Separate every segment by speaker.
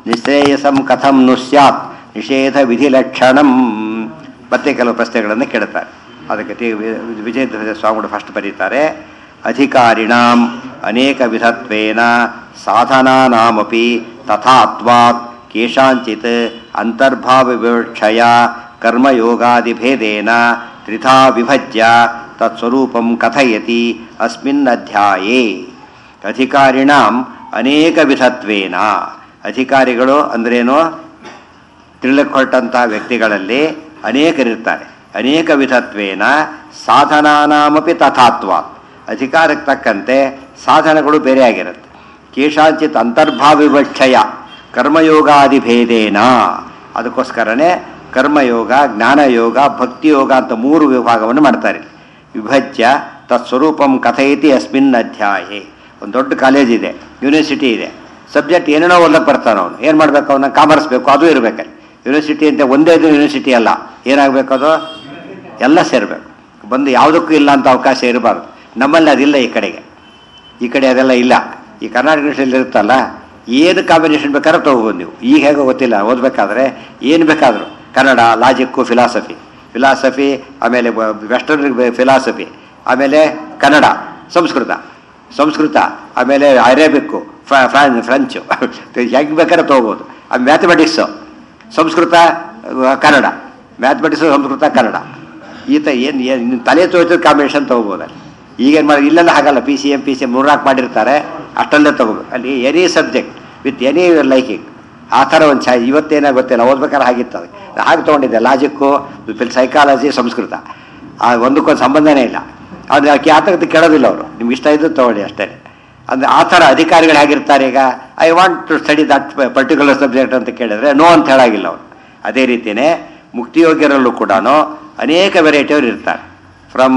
Speaker 1: ನಿಶ್ರೇಯಸಂ ಕಥಂ ನು ಸ್ಯಾತ್ ನಿಷೇಧ ವಿಧಿಲಕ್ಷಣಂ ಮತ್ತೆ ಕೆಲವು ಪ್ರಶ್ನೆಗಳನ್ನು ಕೇಳುತ್ತಾರೆ ಅದಕ್ಕೆ ಟಿ- ವಿ- ವಿಜಯ ಸ್ವಾಮಿಗಳು ಫಸ್ಟ್ ಬರೀತಾರೆ ಅಧಿಕಾರಿಣಾಂ ಅನೇಕ ವಿಧತ್ವೇನ ಸಾಧನಾನಾಮಪಿ ತಥಾತ್ವಾತ್ ಕೇಷಾಂಚಿತ್ ಅಂತರ್ಭಾವ ವಿವಕ್ಷಯ ಕರ್ಮಯೋಗಾದಿಭೇದೇನ ತ್ರಿಧಾ ವಿಭಜ್ಯ ತತ್ಸ್ವರೂಪಂ ಕಥಯತಿ ಅಸ್ಮಿನ್ ಅಧ್ಯಾಯೇ ಅಧಿಕಾರಿಣಾಂ ಅನೇಕ ವಿಧತ್ವೇನ ಅಧಿಕಾರಿಗಳು ಅಂದ್ರೇನು ತಿಳಿಲಕ್ಕೆ ಹೊರಟಂತಹ ವ್ಯಕ್ತಿಗಳಲ್ಲಿ ಅನೇಕರಿರ್ತಾರೆ ಅನೇಕ ವಿಧತ್ವೇನ ಸಾಧನಾನಾಮಪಿ ತಥಾತ್ವ ಅಧಿಕಾರಕ್ಕೆ ತಕ್ಕಂತೆ ಸಾಧನಗಳು ಬೇರೆಯಾಗಿರುತ್ತೆ ಕೇಶಾಂಚಿತ್ ಅಂತರ್ಭಾವ ವಿವಕ್ಷಯ ಕರ್ಮಯೋಗಾದಿಭೇದೇನ ಅದಕ್ಕೋಸ್ಕರನೇ ಕರ್ಮಯೋಗ ಜ್ಞಾನಯೋಗ ಭಕ್ತಿಯೋಗ ಅಂತ ಮೂರು ವಿಭಾಗವನ್ನು ಮಾಡ್ತಾರೆ ವಿಭಜ್ಯ ತತ್ಸ್ವರೂಪಂ ಕಥಯತಿ ಅಸ್ಮಿನ್ ಅಧ್ಯಾಯೇ ಒಂದು ದೊಡ್ಡ ಕಾಲೇಜ್ ಇದೆ ಯೂನಿವರ್ಸಿಟಿ ಇದೆ ಸಬ್ಜೆಕ್ಟ್ ಏನೇನೋ ಓದಕ್ಕೆ ಬರ್ತಾನೆ ಅವನು ಏನು ಮಾಡಬೇಕು ಅವನ ಕಾಮರ್ಸ್ ಬೇಕು ಅದು ಇರಬೇಕಲ್ಲಿ ಯೂನಿವರ್ಸಿಟಿ ಅಂತ ಒಂದೇ ಇದು ಯೂನಿವರ್ಸಿಟಿ ಅಲ್ಲ ಏನಾಗಬೇಕು ಅದು ಎಲ್ಲ ಸೇರಬೇಕು ಬಂದು ಯಾವುದಕ್ಕೂ ಇಲ್ಲ ಅಂತ ಅವಕಾಶ ಇರಬಾರ್ದು ನಮ್ಮಲ್ಲಿ ಅದಿಲ್ಲ ಈ ಕಡೆಗೆ ಈ ಕಡೆ ಅದೆಲ್ಲ ಇಲ್ಲ ಈ ಕರ್ನಾಟಕ ಯೂನಿವರ್ಸಿಟಿಯಲ್ಲಿ ಇರುತ್ತಲ್ಲ ಏನು ಕಾಂಬಿನೇಷನ್ ಬೇಕಾದ್ರೆ ತೊಗೋಬೋದು ನೀವು ಈಗ ಹೇಗೋ ಗೊತ್ತಿಲ್ಲ ಓದಬೇಕಾದ್ರೆ ಏನು ಬೇಕಾದರೂ ಕನ್ನಡ ಲಾಜಿಕ್ಕು ಫಿಲಾಸಫಿ ಫಿಲಾಸಫಿ ಆಮೇಲೆ ವೆಸ್ಟರ್ನ್ ಫಿಲಾಸಫಿ ಆಮೇಲೆ ಕನ್ನಡ ಸಂಸ್ಕೃತ ಸಂಸ್ಕೃತ ಆಮೇಲೆ ಅರೇಬಿಕ್ಕು ಫ್ರಾನ್ ಫ್ರೆಂಚು ಹೆಂಗೆ ಬೇಕಾದ್ರೆ ತೊಗೋಬೋದು ಆ ಮ್ಯಾಥಮೆಟಿಕ್ಸು ಸಂಸ್ಕೃತ ಆ, ಕನ್ನಡ ಮ್ಯಾಥಮೆಟಿಕ್ಸು ಸಂಸ್ಕೃತ ಕನ್ನಡ ಈತ ಏನು ಏನು ತಲೆ ತೋಚಿದ ಕಾಂಬಿನೇಷನ್ ತೊಗೋಬೋದಲ್ಲಿ ಈಗೇನು ಮಾಡಿ ಇಲ್ಲೆಲ್ಲ ಹಾಗಲ್ಲ P C M P C M ಮೂರ್ನಾಲ್ಕು ಮಾಡಿರ್ತಾರೆ ಅಷ್ಟಲ್ಲೇ ತೊಗೋಬೇಕು ಅಲ್ಲಿ any subject with any liking ಆ ಥರ ಒಂದು ಛಾಯ್ ಇವತ್ತೇನೋ ಗೊತ್ತಿಲ್ಲ ಓದ್ಬೇಕಾದ್ರೆ ಆಗಿತ್ತು ಅದು ಹಾಗೆ ತೊಗೊಂಡಿದ್ದೆ ಲಾಜಿಕ್ಕು ಸೈಕಾಲಜಿ ಸಂಸ್ಕೃತ ಆ ಒಂದಕ್ಕೊಂದು ಸಂಬಂಧನೇ ಇಲ್ಲ ಅದು ಆತಂಕ ಕೇಳೋದಿಲ್ಲ ಅವರು ನಿಮ್ಗೆ ಇಷ್ಟ ಇದ್ದು ತೊಗೊಳ್ಳಿ ಅಷ್ಟೇ ಅಂದರೆ ಆ ಥರ ಅಧಿಕಾರಿಗಳು ಹೇಗಿರ್ತಾರೆ ಈಗ I want to study that particular subject ಅಂತ ಕೇಳಿದ್ರೆ ನೋ ಅಂತ ಹೇಳಾಗಿಲ್ಲ ಅವರು ಅದೇ ರೀತಿಯೇ ಮುಕ್ತಿಯೋಗ್ಯರಲ್ಲೂ ಕೂಡ ಅನೇಕ ವೆರೈಟಿಯವರು ಇರ್ತಾರೆ ಫ್ರಮ್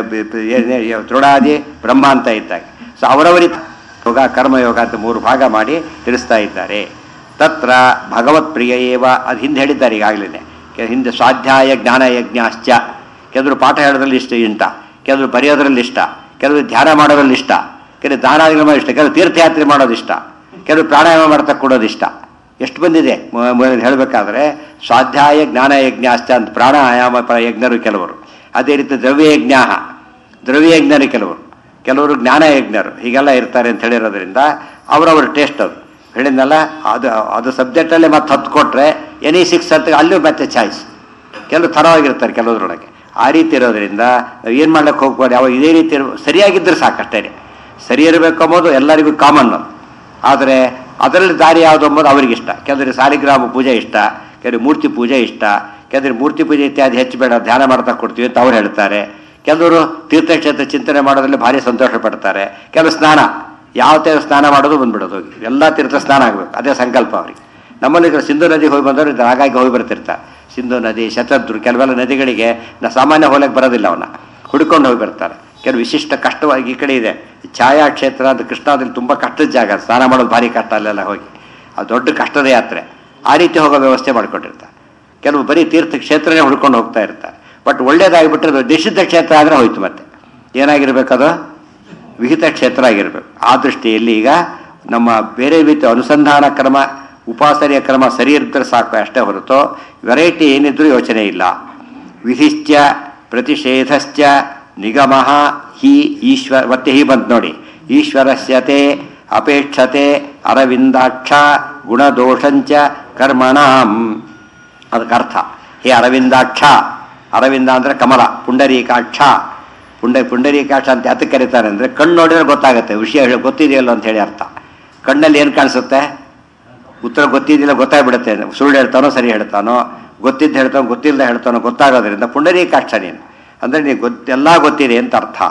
Speaker 1: ತೃಣಾದಿ ಬ್ರಹ್ಮ ಅಂತ ಇದ್ದಾಗ ಸೊ ಅವರವರಿ ಯೋಗ ಕರ್ಮಯೋಗ ಅಂತ ಮೂರು ಭಾಗ ಮಾಡಿ ತಿಳಿಸ್ತಾ ಇದ್ದಾರೆ ತತ್ರ ಭಗವತ್ ಪ್ರಿಯ ಏವ ಅದು ಹಿಂದೆ ಹೇಳಿದ್ದಾರೆ ಈಗಾಗಲೇ ಹಿಂದೆ ಸ್ವಾಧ್ಯಾಯ ಜ್ಞಾನ ಯಜ್ಞಾಶ್ಚ ಕೆಲವರು ಪಾಠ ಹೇಳೋದ್ರಲ್ಲಿ ಇಷ್ಟ ಇಂಟ ಕೆಲವರು ಬರೆಯೋದ್ರಲ್ಲಿ ಇಷ್ಟ ಕೆಲವರು ಧ್ಯಾನ ಮಾಡೋದ್ರಲ್ಲಿ ಇಷ್ಟ ಕೆಲವರು ದಾನಾದಿಗಳು ಮಾಡೋದು ಇಷ್ಟ ಕೆಲವರು ತೀರ್ಥಯಾತ್ರೆ ಮಾಡೋದು ಇಷ್ಟ ಕೆಲವರು ಪ್ರಾಣಾಯಾಮ ಮಾಡ್ತಾ ಕೊಡೋದು ಇಷ್ಟ ಎಷ್ಟು ಬಂದಿದೆ ಮ- ಮ- ಹೇಳಬೇಕಾದ್ರೆ ಸ್ವಾಧ್ಯಾಯ ಜ್ಞಾನ ಯಜ್ಞಾಶ್ಚ ಅಂತ ಪ್ರಾಣಾಯಾಮ ಪ- ಯಜ್ಞರು ಕೆಲವರು ಅದೇ ರೀತಿ ದ್ರವ್ಯಯಜ್ಞ ದ್ರವ್ಯಯಜ್ಞರು ಕೆಲವರು ಕೆಲವರು ಜ್ಞಾನ ಯಜ್ಞರು ಹೀಗೆಲ್ಲ ಇರ್ತಾರೆ ಅಂತ ಹೇಳಿರೋದ್ರಿಂದ ಅವರವ್ರ ಟೇಸ್ಟ್ ಅದು ಹೇಳಿದ್ನಲ್ಲ ಅದು ಅದು ಸಬ್ಜೆಕ್ಟಲ್ಲೇ ಮತ್ತೆ ಹತ್ತು ಕೊಟ್ಟರೆ ಎನಿ ಸಿಕ್ಸ್ ಅಂತ ಅಲ್ಲೂ ಮತ್ತೆ ಚಾಯ್ಸ್ ಕೆಲವು ಥರವಾಗಿರ್ತಾರೆ ಕೆಲವರೊಳಗೆ ಆ ರೀತಿ ಇರೋದ್ರಿಂದ ನಾವು ಏನು ಮಾಡ್ಲಿಕ್ಕೆ ಹೋಗ್ಬಾರ್ದು ಯಾವ ಇದೇ ರೀತಿ ಇರ್ಬೇಕು ಸರಿಯಾಗಿದ್ದರೆ ಸಾಕಷ್ಟೇ ಸರಿ ಇರಬೇಕು ಅಂಬೋದು ಎಲ್ಲರಿಗೂ ಕಾಮನ್ ಆದರೆ ಅದರಲ್ಲಿ ದಾರಿ ಯಾವುದು ಅಂಬೋದು ಅವ್ರಿಗೆ ಇಷ್ಟ ಕೆಲವರಿಗೆ ಸಾಲಿಗ್ರಾಮ ಪೂಜೆ ಇಷ್ಟ ಕೆಲವರಿಗೆ ಮೂರ್ತಿ ಪೂಜೆ ಇಷ್ಟ ಕೆಲವರಿಗೆ ಮೂರ್ತಿ ಪೂಜೆ ಇತ್ಯಾದಿ ಹೆಚ್ಚು ಬೇಡ ಧ್ಯಾನ ಮಾಡ್ತಾ ಕೊಡ್ತೀವಿ ಅಂತ ಅವ್ರು ಹೇಳ್ತಾರೆ ಕೆಲವರು ತೀರ್ಥಕ್ಷೇತ್ರ ಚಿಂತನೆ ಮಾಡೋದ್ರಲ್ಲಿ ಭಾರಿ ಸಂತೋಷ ಪಡ್ತಾರೆ ಕೆಲವು ಸ್ನಾನ ಯಾವ ತರ ಸ್ನಾನ ಮಾಡೋದು ಬಂದ್ಬಿಡೋದು ಹೋಗಿ ಎಲ್ಲ ತೀರ್ಥ ಸ್ನಾನ ಆಗಬೇಕು ಅದೇ ಸಂಕಲ್ಪ ಅವ್ರಿಗೆ ನಮ್ಮಲ್ಲಿ ಈಗ ಸಿಂಧು ನದಿಗೆ ಹೋಗಿ ಬಂದವರು ಇದು ಹಾಗಾಗಿ ಹೋಗಿ ಬರ್ತಿರ್ತಾರೆ ಸಿಂಧು ನದಿ ಶತದ್ರು ಕೆಲವೆಲ್ಲ ನದಿಗಳಿಗೆ ನಾ ಸಾಮಾನ್ಯ ಹೋಗಕ್ಕೆ ಬರೋದಿಲ್ಲ ಅವನ್ನ ಹುಡ್ಕೊಂಡು ಹೋಗಿ ಬರ್ತಾರೆ ಕೆಲವು ವಿಶಿಷ್ಟ ಕಷ್ಟವಾಗಿ ಈ ಕಡೆ ಇದೆ ಈ ಛಾಯಾ ಕ್ಷೇತ್ರ ಅಂತ ಕೃಷ್ಣಾದಲ್ಲಿ ತುಂಬ ಕಷ್ಟದ ಜಾಗ ಸ್ನಾನ ಮಾಡೋದು ಭಾರಿ ಕಷ್ಟ ಅಲ್ಲೆಲ್ಲ ಹೋಗಿ ಅದು ದೊಡ್ಡ ಕಷ್ಟದ ಯಾತ್ರೆ ಆ ರೀತಿ ಹೋಗೋ ವ್ಯವಸ್ಥೆ ಮಾಡ್ಕೊಂಡಿರ್ತಾರೆ ಕೆಲವು ಬರೀ ತೀರ್ಥ ಕ್ಷೇತ್ರನೇ ಹುಡ್ಕೊಂಡು ಹೋಗ್ತಾ ಇರ್ತಾರೆ ಬಟ್ ಒಳ್ಳೇದಾಗಿಬಿಟ್ರೆ ಅದು ನಿಷಿದ್ಧ ಕ್ಷೇತ್ರ ಆದರೆ ಹೋಯ್ತು ಮತ್ತೆ ಏನಾಗಿರ್ಬೇಕದು ವಿಹಿತ ಕ್ಷೇತ್ರ ಆಗಿರಬೇಕು ಆ ದೃಷ್ಟಿಯಲ್ಲಿ ಈಗ ನಮ್ಮ ಬೇರೆ ರೀತಿಯ ಅನುಸಂಧಾನ ಕ್ರಮ ಉಪಾಸನೆಯ ಕ್ರಮ ಸರಿ ಇರ್ತಾರೆ ಸಾಕು ಅಷ್ಟೇ ಹೊರತು ವೆರೈಟಿ ಏನಿದ್ರೂ ಯೋಚನೆ ಇಲ್ಲ ವಿಧಿಶ್ಚ ಪ್ರತಿಷೇಧಶ್ಚ ನಿಗಮ ಹಿ ಈಶ್ವರ ಮತ್ತೆ ಹೀ ಬಂತು ನೋಡಿ ಈಶ್ವರಸ್ಯತೆ ಅಪೇಕ್ಷತೆ ಅರವಿಂದಾಕ್ಷ ಗುಣದೋಷಂಚ ಕರ್ಮಣಾಂ ಅದಕ್ಕೆ ಅರ್ಥ ಹೇ ಅರವಿಂದಾಕ್ಷ ಅರವಿಂದ ಅಂದರೆ ಕಮಲ ಪುಂಡರೀಕಾಕ್ಷ ಪುಂಡ ಪುಂಡರೀಕಾಕ್ಷ ಅಂತ ಯಾತಕ್ಕೆ ಕರೀತಾರೆ ಅಂದರೆ ಕಣ್ಣು ನೋಡಿದ್ರೆ ಗೊತ್ತಾಗುತ್ತೆ ವಿಷಯ ಹೇಳಿ- ಗೊತ್ತಿದೆಯಲ್ಲ ಅಂತ ಹೇಳಿ ಅರ್ಥ ಕಣ್ಣಲ್ಲಿ ಏನು ಕಾಣಿಸುತ್ತೆ ಉತ್ತರ ಗೊತ್ತಿದ್ದಿಲ್ಲ ಗೊತ್ತಾಗ್ಬಿಡುತ್ತೆ ಸುಳ್ಳು ಹೇಳ್ತಾನೋ ಸರಿ ಹೇಳ್ತಾನೋ ಗೊತ್ತಿದ್ದು ಹೇಳ್ತಾನೋ ಗೊತ್ತಿಲ್ಲದೆ ಹೇಳ್ತಾನೋ ಗೊತ್ತಾಗೋದ್ರಿಂದ ಪುಂಡರೀಕಾಕ್ಷ ನೀನು ಅಂದರೆ ನೀನು ಗೊತ್ತ ಎಲ್ಲ ಗೊತ್ತಿದೆ ಅಂತ ಅರ್ಥ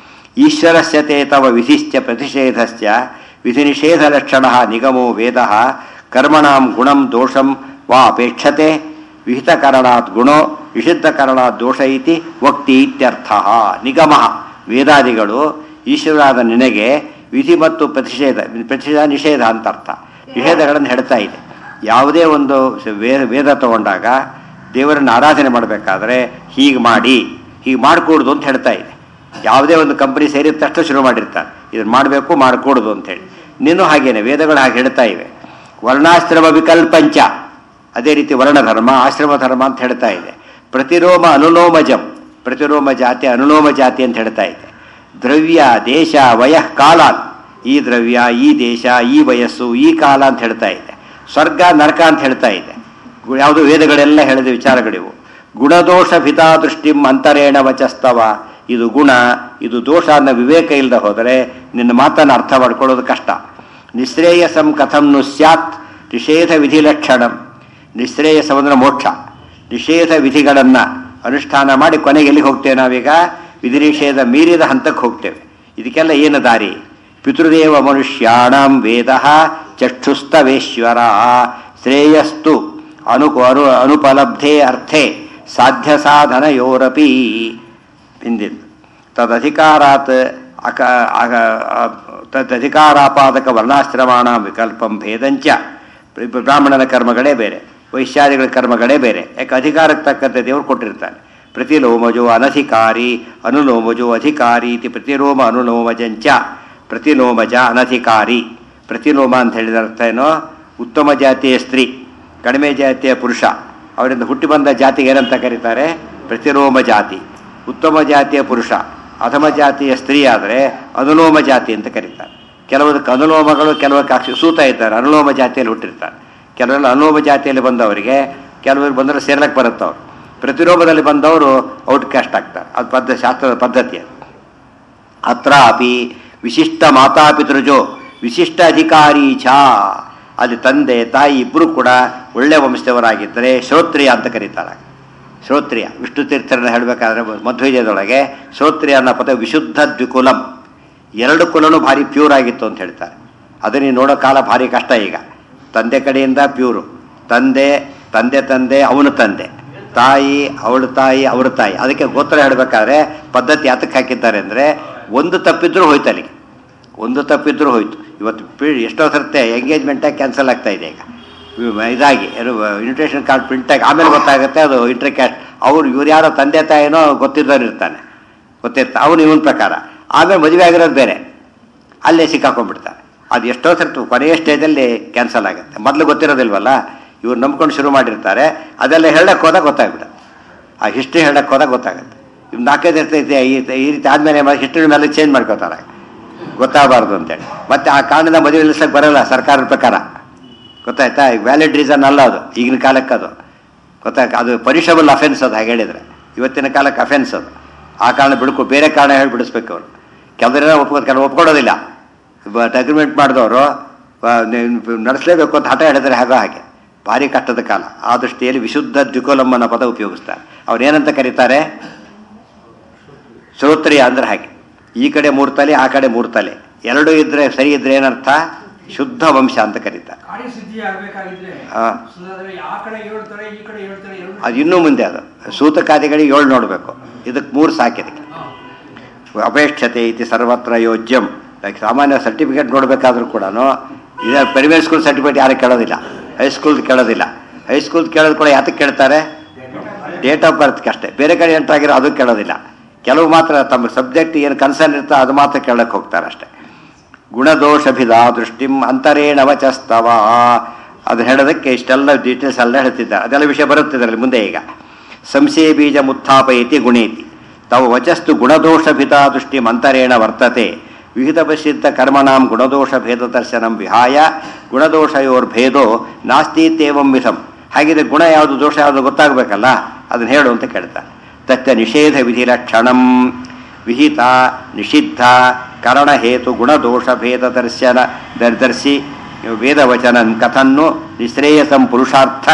Speaker 1: ಈಶ್ವರಸ್ಯತೆ ತವ ವಿಧಿಶ್ಚ ಪ್ರತಿಷೇಧಶ್ಚ ವಿಧಿ ನಿಷೇಧ ಲಕ್ಷಣ ನಿಗಮೋ ವೇದ ಕರ್ಮಣಾಂ ಗುಣಂ ದೋಷಂ ವಾ ಅಪೇಕ್ಷತೆ ವಿಹಿತ ಕಾರಣಾತ್ ಗುಣೋ ನಿಷಿದ್ಧ ಕಾರಣಾತ್ ದೋಷ ಇತಿ ವಕ್ತಿ ಇತ್ಯರ್ಥ ನಿಗಮ ವೇದಾದಿಗಳು ಈಶ್ವರಾದ ನಿನಗೆ ವಿಧಿ ಮತ್ತು ಪ್ರತಿಷೇಧ ಪ್ರತಿಷೇಧ ನಿಷೇಧ ಅಂತ ಅರ್ಥ ನಿಷೇಧಗಳನ್ನು ಹೇಳ್ತಾ ಇದೆ ಯಾವುದೇ ಒಂದು ವೇದ ವೇದ ತಗೊಂಡಾಗ ದೇವರನ್ನು ಆರಾಧನೆ ಮಾಡಬೇಕಾದ್ರೆ ಹೀಗೆ ಮಾಡಿ ಹೀಗೆ ಮಾಡಿಕೊಡುದು ಅಂತ ಹೇಳ್ತಾ ಇದೆ ಯಾವುದೇ ಒಂದು ಕಂಪನಿ ಸೇರಿದ ತಕ್ಷಣ ಶುರು ಮಾಡಿರ್ತಾರೆ ಇದನ್ನು ಮಾಡಬೇಕು ಮಾಡಿಕೊಡುದು ಅಂತೇಳಿ ನೀನು ಹಾಗೇನೆ ವೇದಗಳು ಹಾಗೆ ಹೇಳ್ತಾ ಇವೆ ವರ್ಣಾಶ್ರಮ ವಿಕಲ್ಪಂಚ ಅದೇ ರೀತಿ ವರ್ಣಧರ್ಮ ಆಶ್ರಮ ಧರ್ಮ ಅಂತ ಹೇಳ್ತಾ ಇದೆ ಪ್ರತಿರೋಮ ಅನುಲೋಮಜಂ ಪ್ರತಿರೋಮ ಜಾತಿ ಅನುಲೋಮ ಜಾತಿ ಅಂತ ಹೇಳ್ತಾ ಇದೆ ದ್ರವ್ಯ ದೇಶ ವಯಃ ಕಾಲ ಈ ದ್ರವ್ಯ ಈ ದೇಶ ಈ ವಯಸ್ಸು ಈ ಕಾಲ ಅಂತ ಹೇಳ್ತಾ ಇದೆ ಸ್ವರ್ಗ ನರಕ ಅಂತ ಹೇಳ್ತಾ ಇದೆ ಗು- ಯಾವುದು ವೇದಗಳೆಲ್ಲ ಹೇಳಿದ ವಿಚಾರಗಳಿವು ಗುಣದೋಷ ದೃಷ್ಟಿಂ ಅಂತರೇಣ ವಚಸ್ತವ ಇದು ಗುಣ ಇದು ದೋಷ ಅನ್ನೋ ವಿವೇಕ ಇಲ್ಲದೆ ಹೋದರೆ ನಿನ್ನ ಮಾತನ್ನು ಅರ್ಥ ಮಾಡ್ಕೊಳ್ಳೋದು ಕಷ್ಟ ನಿಶ್ರೇಯಸಂ ಕಥಂ ನು ಸ್ಯಾತ್ ನಿಷೇಧ ವಿಧಿ ಲಕ್ಷಣಂ ನಿಶ್ರೇಯಸವಂದ್ರೆ ಮೋಕ್ಷ ನಿಷೇಧ ವಿಧಿಗಳನ್ನು ಅನುಷ್ಠಾನ ಮಾಡಿ ಕೊನೆಗೆ ಎಲ್ಲಿಗೆ ಹೋಗ್ತೇವೆ ನಾವೀಗ ವಿಧಿ ನಿಷೇಧ ಮೀರಿದ ಹಂತಕ್ಕೆ ಹೋಗ್ತೇವೆ ಇದಕ್ಕೆಲ್ಲ ಏನು ದಾರಿ ಪಿತೃದೇವ ಮನುಷ್ಯಾಣಂ ವೇದ ಚಕ್ಷುಸ್ತವೇಶ್ವರ ಶ್ರೇಯಸ್ತು ಅನು ಅನು ಅನುಪಲಬ್ಧೆ ಅರ್ಥೆ ಸಾಧ್ಯ ಸಾಧನಯೋರಪಿ ಹಿಂದಿದ್ದು ತದಧಿಕಾರಾತ್ ಅಕ ಅಕ ತದಧಿಕಾರಾಪಾದಕ ವರ್ಣಾಶ್ರಮಾಣ ವಿಕಲ್ಪಂ ಭೇದಂಚ ಬ್ರ- ಬ್ರಾಹ್ಮಣನ ಕರ್ಮಗಳೇ ಬೇರೆ ವೈಶ್ಯಾದಿಗಳ ಕರ್ಮಗಳೇ ಬೇರೆ ಯಾಕೆ ಅಧಿಕಾರಕ್ಕೆ ತಕ್ಕಂತೆ ದೇವರು ಕೊಟ್ಟಿರ್ತಾನೆ ಪ್ರತಿಲೋಮಜೋ ಅನಧಿಕಾರಿ ಅನುಲೋಮಜೋ ಅಧಿಕಾರಿ ಇತಿ ಪ್ರತಿಲೋಮ ಅನುಲೋಮಜಂಚ ಪ್ರತಿಲೋಮಜ ಅನಧಿಕಾರಿ ಪ್ರತಿಲೋಮ ಅಂತ ಹೇಳಿದ ಅರ್ಥ ಏನೋ ಉತ್ತಮ ಜಾತಿಯ ಸ್ತ್ರೀ ಕಡಿಮೆ ಜಾತಿಯ ಪುರುಷ ಅವರಿಂದ ಹುಟ್ಟಿ ಬಂದ ಜಾತಿಗೆ ಏನಂತ ಕರೀತಾರೆ ಪ್ರತಿಲೋಮ ಜಾತಿ ಉತ್ತಮ ಜಾತಿಯ ಪುರುಷ ಅಧಮ ಜಾತಿಯ ಸ್ತ್ರೀ ಆದರೆ ಅನುಲೋಮ ಜಾತಿ ಅಂತ ಕರೀತಾರೆ ಕೆಲವದಕ್ಕೆ ಅನುಲೋಮಗಳು ಕೆಲವಕ್ಕೆ ಅಕ್ಷ ಸೂತ ಇದ್ದಾರೆ ಅನುಲೋಮ ಜಾತಿಯಲ್ಲಿ ಹುಟ್ಟಿರ್ತಾರೆ ಕೆಲವೆಲ್ಲ ಅನುಲೋಮ ಜಾತಿಯಲ್ಲಿ ಬಂದವರಿಗೆ ಕೆಲವರು ಬಂದರೆ ಸೇರ್ಲಕ್ಕೆ ಬರುತ್ತೆ ಅವರು ಪ್ರತಿಲೋಮದಲ್ಲಿ ಬಂದವರು ಔಟ್ ಕ್ಯಾಸ್ಟ್ ಆಗ್ತಾರೆ ಅದು ಪದ್ಧ ಶಾಸ್ತ್ರದ ಪದ್ಧತಿ ಅದು ಅತ್ರಾಪಿ ವಿಶಿಷ್ಟ ಮಾತಾಪಿತೃಜೋ ವಿಶಿಷ್ಟ ಅಧಿಕಾರಿ ಛಾ ಅಲ್ಲಿ ತಂದೆ ತಾಯಿ ಇಬ್ಬರು ಕೂಡ ಒಳ್ಳೆ ವಂಶದವರಾಗಿದ್ದರೆ ಶ್ರೋತ್ರಿಯ ಅಂತ ಕರೀತಾರೆ ಶ್ರೋತ್ರಿಯ ವಿಷ್ಣು ತೀರ್ಥರನ್ನ ಹೇಳಬೇಕಾದ್ರೆ ಮಧ್ವಜಯದೊಳಗೆ ಶ್ರೋತ್ರಿಯ ಅನ್ನೋ ಪದ ವಿಶುದ್ಧ ದ್ವಿಕುಲಂ ಎರಡು ಕುಲನೂ ಭಾರಿ ಪ್ಯೂರ್ ಆಗಿತ್ತು ಅಂತ ಹೇಳ್ತಾರೆ ಅದನ್ನ ನೋಡೋ ಕಾಲ ಭಾರಿ ಕಷ್ಟ ಈಗ ತಂದೆ ಕಡೆಯಿಂದ ಪ್ಯೂರು ತಂದೆ ತಂದೆ ತಂದೆ ಅವನ ತಂದೆ ತಾಯಿ ಅವಳ ತಾಯಿ ಅವ್ರ ತಾಯಿ ಅದಕ್ಕೆ ಗೋತ್ರ ಹೇಳಬೇಕಾದ್ರೆ ಪದ್ಧತಿ ಯಾತಕ್ಕೆ ಹಾಕಿದ್ದಾರೆ ಅಂದರೆ ಒಂದು ತಪ್ಪಿದ್ರೂ ಹೋಯ್ತು ಅಲ್ಲಿಗೆ ಒಂದು ತಪ್ಪಿದ್ರೂ ಹೋಯ್ತು ಇವತ್ತು ಪಿ- ಎಷ್ಟೋ ಸರ್ತೆ ಎಂಗೇಜ್ಮೆಂಟಾಗಿ ಕ್ಯಾನ್ಸಲ್ ಆಗ್ತಾ ಇದೆ ಈಗ ಇವ್- ಇದಾಗಿ ಏನು ಇನ್ವಿಟೇಷನ್ ಕಾರ್ಡ್ ಪ್ರಿಂಟಾಗಿ ಆಮೇಲೆ ಗೊತ್ತಾಗುತ್ತೆ ಅದು ಇಂಟರ್ ಕ್ಯಾಸ್ಟ್ ಅವ್ರು ಇವ್ರು ಯಾರೋ ತಂದೆ ತಾಯಿನೋ ಗೊತ್ತಿದ್ದವ್ರು ಇರ್ತಾನೆ ಗೊತ್ತಿರ್ತ ಅವನು ಇವನ ಪ್ರಕಾರ ಆಮೇಲೆ ಮದುವೆ ಆಗಿರೋದು ಬೇರೆ ಅಲ್ಲೇ ಸಿಕ್ಕಾಕೊಂಡ್ಬಿಡ್ತಾರೆ ಅದು ಎಷ್ಟೋ ಸರ್ತಿ ಕೊನೆಯ ಸ್ಟೇಜಲ್ಲಿ ಕ್ಯಾನ್ಸಲ್ ಆಗುತ್ತೆ ಮೊದಲು ಗೊತ್ತಿರೋದಿಲ್ವಲ್ಲ ಇವ್ರು ನಂಬ್ಕೊಂಡು ಶುರು ಮಾಡಿರ್ತಾರೆ ಅದೆಲ್ಲ ಹೇಳಕ್ಕೆ ಹೋದಾಗ ಗೊತ್ತಾಗ್ಬಿಡುತ್ತೆ ಆ ಹಿಸ್ಟ್ರಿ ಹೇಳಕ್ಕೆ ಹೋದಾಗ ಗೊತ್ತಾಗುತ್ತೆ ಇವ್ ನಾಲ್ಕೈದು ಇರ್ತೈತೆ ಈ ಈ ರೀತಿ ಆದಮೇಲೆ ಹಿಸ್ಟ್ರಿ ಮೇಲೆ ಚೇಂಜ್ ಮಾಡ್ಕೋತಾರೆ ಗೊತ್ತಾಗಬಾರ್ದು ಅಂತೇಳಿ ಮತ್ತೆ ಆ ಕಾರಣದಿಂದ ಮದುವೆ ನಿಲ್ಲಿಸಕ್ಕೆ ಬರಲ್ಲ ಸರ್ಕಾರದ ಪ್ರಕಾರ ಗೊತ್ತಾಯ್ತಾ ಈಗ ವ್ಯಾಲಿಡ್ ರೀಸನ್ ಅಲ್ಲ ಅದು ಈಗಿನ ಕಾಲಕ್ಕೆ ಅದು ಗೊತ್ತಾಗ ಅದು ಪನಿಷಬಲ್ ಅಫೆನ್ಸ್ ಅದು ಹಾಗೆ ಹೇಳಿದರೆ ಇವತ್ತಿನ ಕಾಲಕ್ಕೆ ಅಫೆನ್ಸ್ ಅದು ಆ ಕಾರಣ ಬಿಡ್ಕೊ ಬೇರೆ ಕಾರಣ ಹೇಳಿ ಬಿಡಿಸ್ಬೇಕು ಅವರು ಕೆಲವರೆಲ್ಲ ಒಪ್ಕೋ ಕೆಲವು ಒಪ್ಕೊಳ್ಳೋದಿಲ್ಲ ಬಟ್ ಅಗ್ರಿಮೆಂಟ್ ಮಾಡಿದವರು ನಡೆಸಲೇಬೇಕು ಅಂತ ಹಠ ಹಿಡಿದ್ರೆ ಹಾಗೋ ಹಾಗೆ ಭಾರಿ ಕಷ್ಟದ ಕಾಲ ಆ ದೃಷ್ಟಿಯಲ್ಲಿ ವಿಶುದ್ಧ ದ್ವಿಕೋಲಂ ಅನ್ನೋ ಪದ ಉಪಯೋಗಿಸ್ತಾರೆ ಅವ್ರು ಏನಂತ ಕರೀತಾರೆ ಶ್ರೋತ್ರಿಯ ಅಂದ್ರೆ ಹಾಗೆ ಈ ಕಡೆ ಮೂರು ತಲೆ ಆ ಕಡೆ ಮೂರು ತಲೆ ಎರಡು ಇದ್ರೆ ಸರಿ ಇದ್ರೆ ಏನರ್ಥ ಶುದ್ಧ ವಂಶ ಅಂತ ಕರೀತಾರೆ
Speaker 2: ಕಾರ್ಯಸಿದ್ಧಿ ಆಗ್ಬೇಕಾಗಿದ್ರೆ
Speaker 1: ಹಾ.
Speaker 2: ಸುಧಾದ್ರೆ ಆ ಕಡೆ ಹೇಳ್ತಾರೆ ಈ ಕಡೆ ಹೇಳ್ತಾರೆ ಎರಡು
Speaker 1: ಅದು ಇನ್ನೂ ಮುಂದೆ ಅದು ಸೂತಕಾದಿಗಳಿಗೆ ಏಳು ನೋಡಬೇಕು ಇದಕ್ಕೆ ಮೂರು ಸಾಕಿದಕ್ಕೆ
Speaker 2: ಹಾ.
Speaker 1: ಅಪೇಕ್ಷತೆ ಇತಿ ಸರ್ವತ್ರ ಯೋಜ್ಯಂ ಲೈಕ್ ಸಾಮಾನ್ಯ ಸರ್ಟಿಫಿಕೇಟ್ ನೋಡಬೇಕಾದ್ರೂ ಕೂಡ ಇದು ಪ್ರೈವೇಟ್ ಸ್ಕೂಲ್ ಸರ್ಟಿಫಿಕೇಟ್ ಯಾರು ಕೇಳೋದಿಲ್ಲ ಹೈಸ್ಕೂಲ್ದು ಕೇಳೋದಿಲ್ಲ ಹೈಸ್ಕೂಲ್ ಕೇಳೋದು ಕೂಡ ಯಾತಕ್ಕೆ ಕೇಳ್ತಾರೆ ಡೇಟ್ ಆಫ್ ಬರ್ತ್ಗೆ ಅಷ್ಟೇ ಬೇರೆ ಕಡೆ ಎಂಟ್ರಾಗಿರೋ ಅದು ಕೇಳೋದಿಲ್ಲ ಕೆಲವು ಮಾತ್ರ ತಮ್ಮ ಸಬ್ಜೆಕ್ಟ್ ಏನು ಕನ್ಸರ್ನ್ ಇರ್ತೋ ಅದು ಮಾತ್ರ ಕೇಳಕ್ಕೆ ಹೋಗ್ತಾರೆ ಅಷ್ಟೇ ಗುಣದೋಷಭಿದ ದೃಷ್ಟಿಂ ಅಂತರೇಣ ವಚಸ್ತವ ಅದು ಹೇಳೋದಕ್ಕೆ ಇಷ್ಟೆಲ್ಲ ಡೀಟೇಲ್ಸ್ ಎಲ್ಲ ಹೇಳ್ತಿದ್ದಾರೆ ಅದೆಲ್ಲ ವಿಷಯ ಬರುತ್ತೆ ಇದರಲ್ಲಿ ಮುಂದೆ ಈಗ ಸಂಶಯ ಬೀಜ ಮುತ್ಥಾಪಯತಿ ಗುಣೇತಿ ತವ ವಚಸ್ತು ಗುಣದೋಷಭಿತ ದೃಷ್ಟಿ ಅಂತರೇಣ ವರ್ತತೆ ವಿಹಿತ ಪ್ರಸಿದ್ಧ ಕರ್ಮಣಾಂ ಗುಣದೋಷ ಭೇದ ದರ್ಶನಂ ವಿಹಾಯ ಗುಣದೋಷಯೋರ್ಭೇದೋ ನಾಸ್ತೀತ್ಯೇವಂ ವಿಧಂ ಹಾಗಿದ್ರೆ ಗುಣ ಯಾವುದು ದೋಷ ಯಾವುದು ಗೊತ್ತಾಗಬೇಕಲ್ಲ ಅದನ್ನ ಹೇಳು ಅಂತ ಕೇಳ್ತಾರೆ ತಚ್ಚ ನಿಷೇಧ ವಿಧಿ ಲಕ್ಷಣಂ ವಿಹಿತ ನಿಷಿದ್ಧ ಕರಣಹೇತು ಗುಣದೋಷ ಭೇದ ದರ್ಶನ ದರ್ಶಿ ವೇದವಚನನ್ ಕಥನ್ನು ನಿಶ್ರೇಯಸಂ ಪುರುಷಾರ್ಥ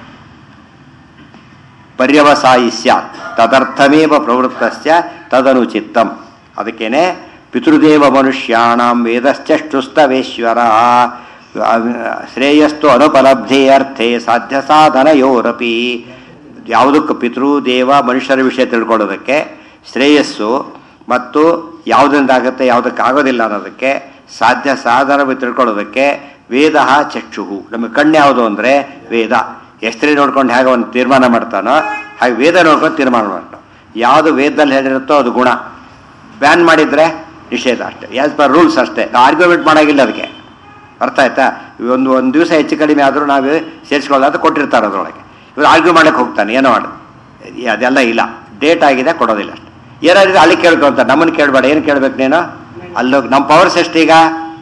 Speaker 1: ಪರ್ಯವಸಾಯಿ ಸ್ಯಾತ್ ತದರ್ಥಮೇವ ಪ್ರವೃತ್ತಸ್ಯ ತದನುಚಿತ್ತಂ ಅದಕ್ಕೇನೆ ಪಿತೃದೇವ ಮನುಷ್ಯಾಣಂ ವೇದಶ್ಚಷ್ಟುಸ್ತವೇಶ್ವರ ಶ್ರೇಯಸ್ತು ಅನುಪಲಬ್ಧಿ ಅರ್ಥೆ ಸಾಧ್ಯ ಸಾಧನಯೋರಪಿ ಯಾವುದಕ್ಕೆ ಪಿತೃ ದೇವ ಮನುಷ್ಯರ ವಿಷಯ ತಿಳ್ಕೊಳ್ಳೋದಕ್ಕೆ ಶ್ರೇಯಸ್ಸು ಮತ್ತು ಯಾವುದರಿಂದ ಆಗುತ್ತೆ ಯಾವುದಕ್ಕೆ ಆಗೋದಿಲ್ಲ ಅನ್ನೋದಕ್ಕೆ ಸಾಧ್ಯ ಸಾಧನ ತಿಳ್ಕೊಳ್ಳೋದಕ್ಕೆ ವೇದ ಚಕ್ಷುಹು ನಮಗೆ ಕಣ್ಣು ಯಾವುದು ಅಂದರೆ ವೇದ ಎಷ್ಟೇ ನೋಡ್ಕೊಂಡು ಹೇಗೆ ಅವನು ತೀರ್ಮಾನ ಮಾಡ್ತಾನೋ ಹಾಗೆ ವೇದ ನೋಡ್ಕೊಂಡು ತೀರ್ಮಾನ ಮಾಡ್ತಾನೆ ಯಾವುದು ವೇದದಲ್ಲಿ ಹೇಳಿರುತ್ತೋ ಅದು ಗುಣ ಬ್ಯಾನ್ ಮಾಡಿದರೆ ನಿಷೇಧ ಅಷ್ಟೇ ಆ್ಯಸ್ ಪರ್ ರೂಲ್ಸ್ ಅಷ್ಟೇ ನಾವು ಆರ್ಗ್ಯುಮೆಂಟ್ ಮಾಡೋಂಗಿಲ್ಲ ಅದಕ್ಕೆ ಅರ್ಥ ಆಯ್ತಾ ಒಂದು ಒಂದು ದಿವಸ ಹೆಚ್ಚು ಕಡಿಮೆ ಆದರೂ ನಾವು ಸೇರಿಸ್ಕೊಳ್ಳೋದು ಅಂತ ಕೊಟ್ಟಿರ್ತಾರೆ ಅದರೊಳಗೆ ಇವ್ರು ಆರ್ಗ್ಯೂ ಮಾಡಕ್ಕೆ ಹೋಗ್ತಾನೆ ಏನೋ ಮಾಡು ಈ ಅದೆಲ್ಲ ಇಲ್ಲ ಡೇಟ್ ಆಗಿದೆ ಕೊಡೋದಿಲ್ಲ ಅಷ್ಟೆ ಏನಾದ್ರು ಅಲ್ಲಿ ಕೇಳ್ಕೊಂತ ನಮ್ಮನ್ನು ಕೇಳಬೇಡ ಏನು ಕೇಳ್ಬೇಕು ನೀನು ಅಲ್ಲೋಗಿ ನಮ್ಮ ಪವರ್ಸ್ ಎಷ್ಟೀಗ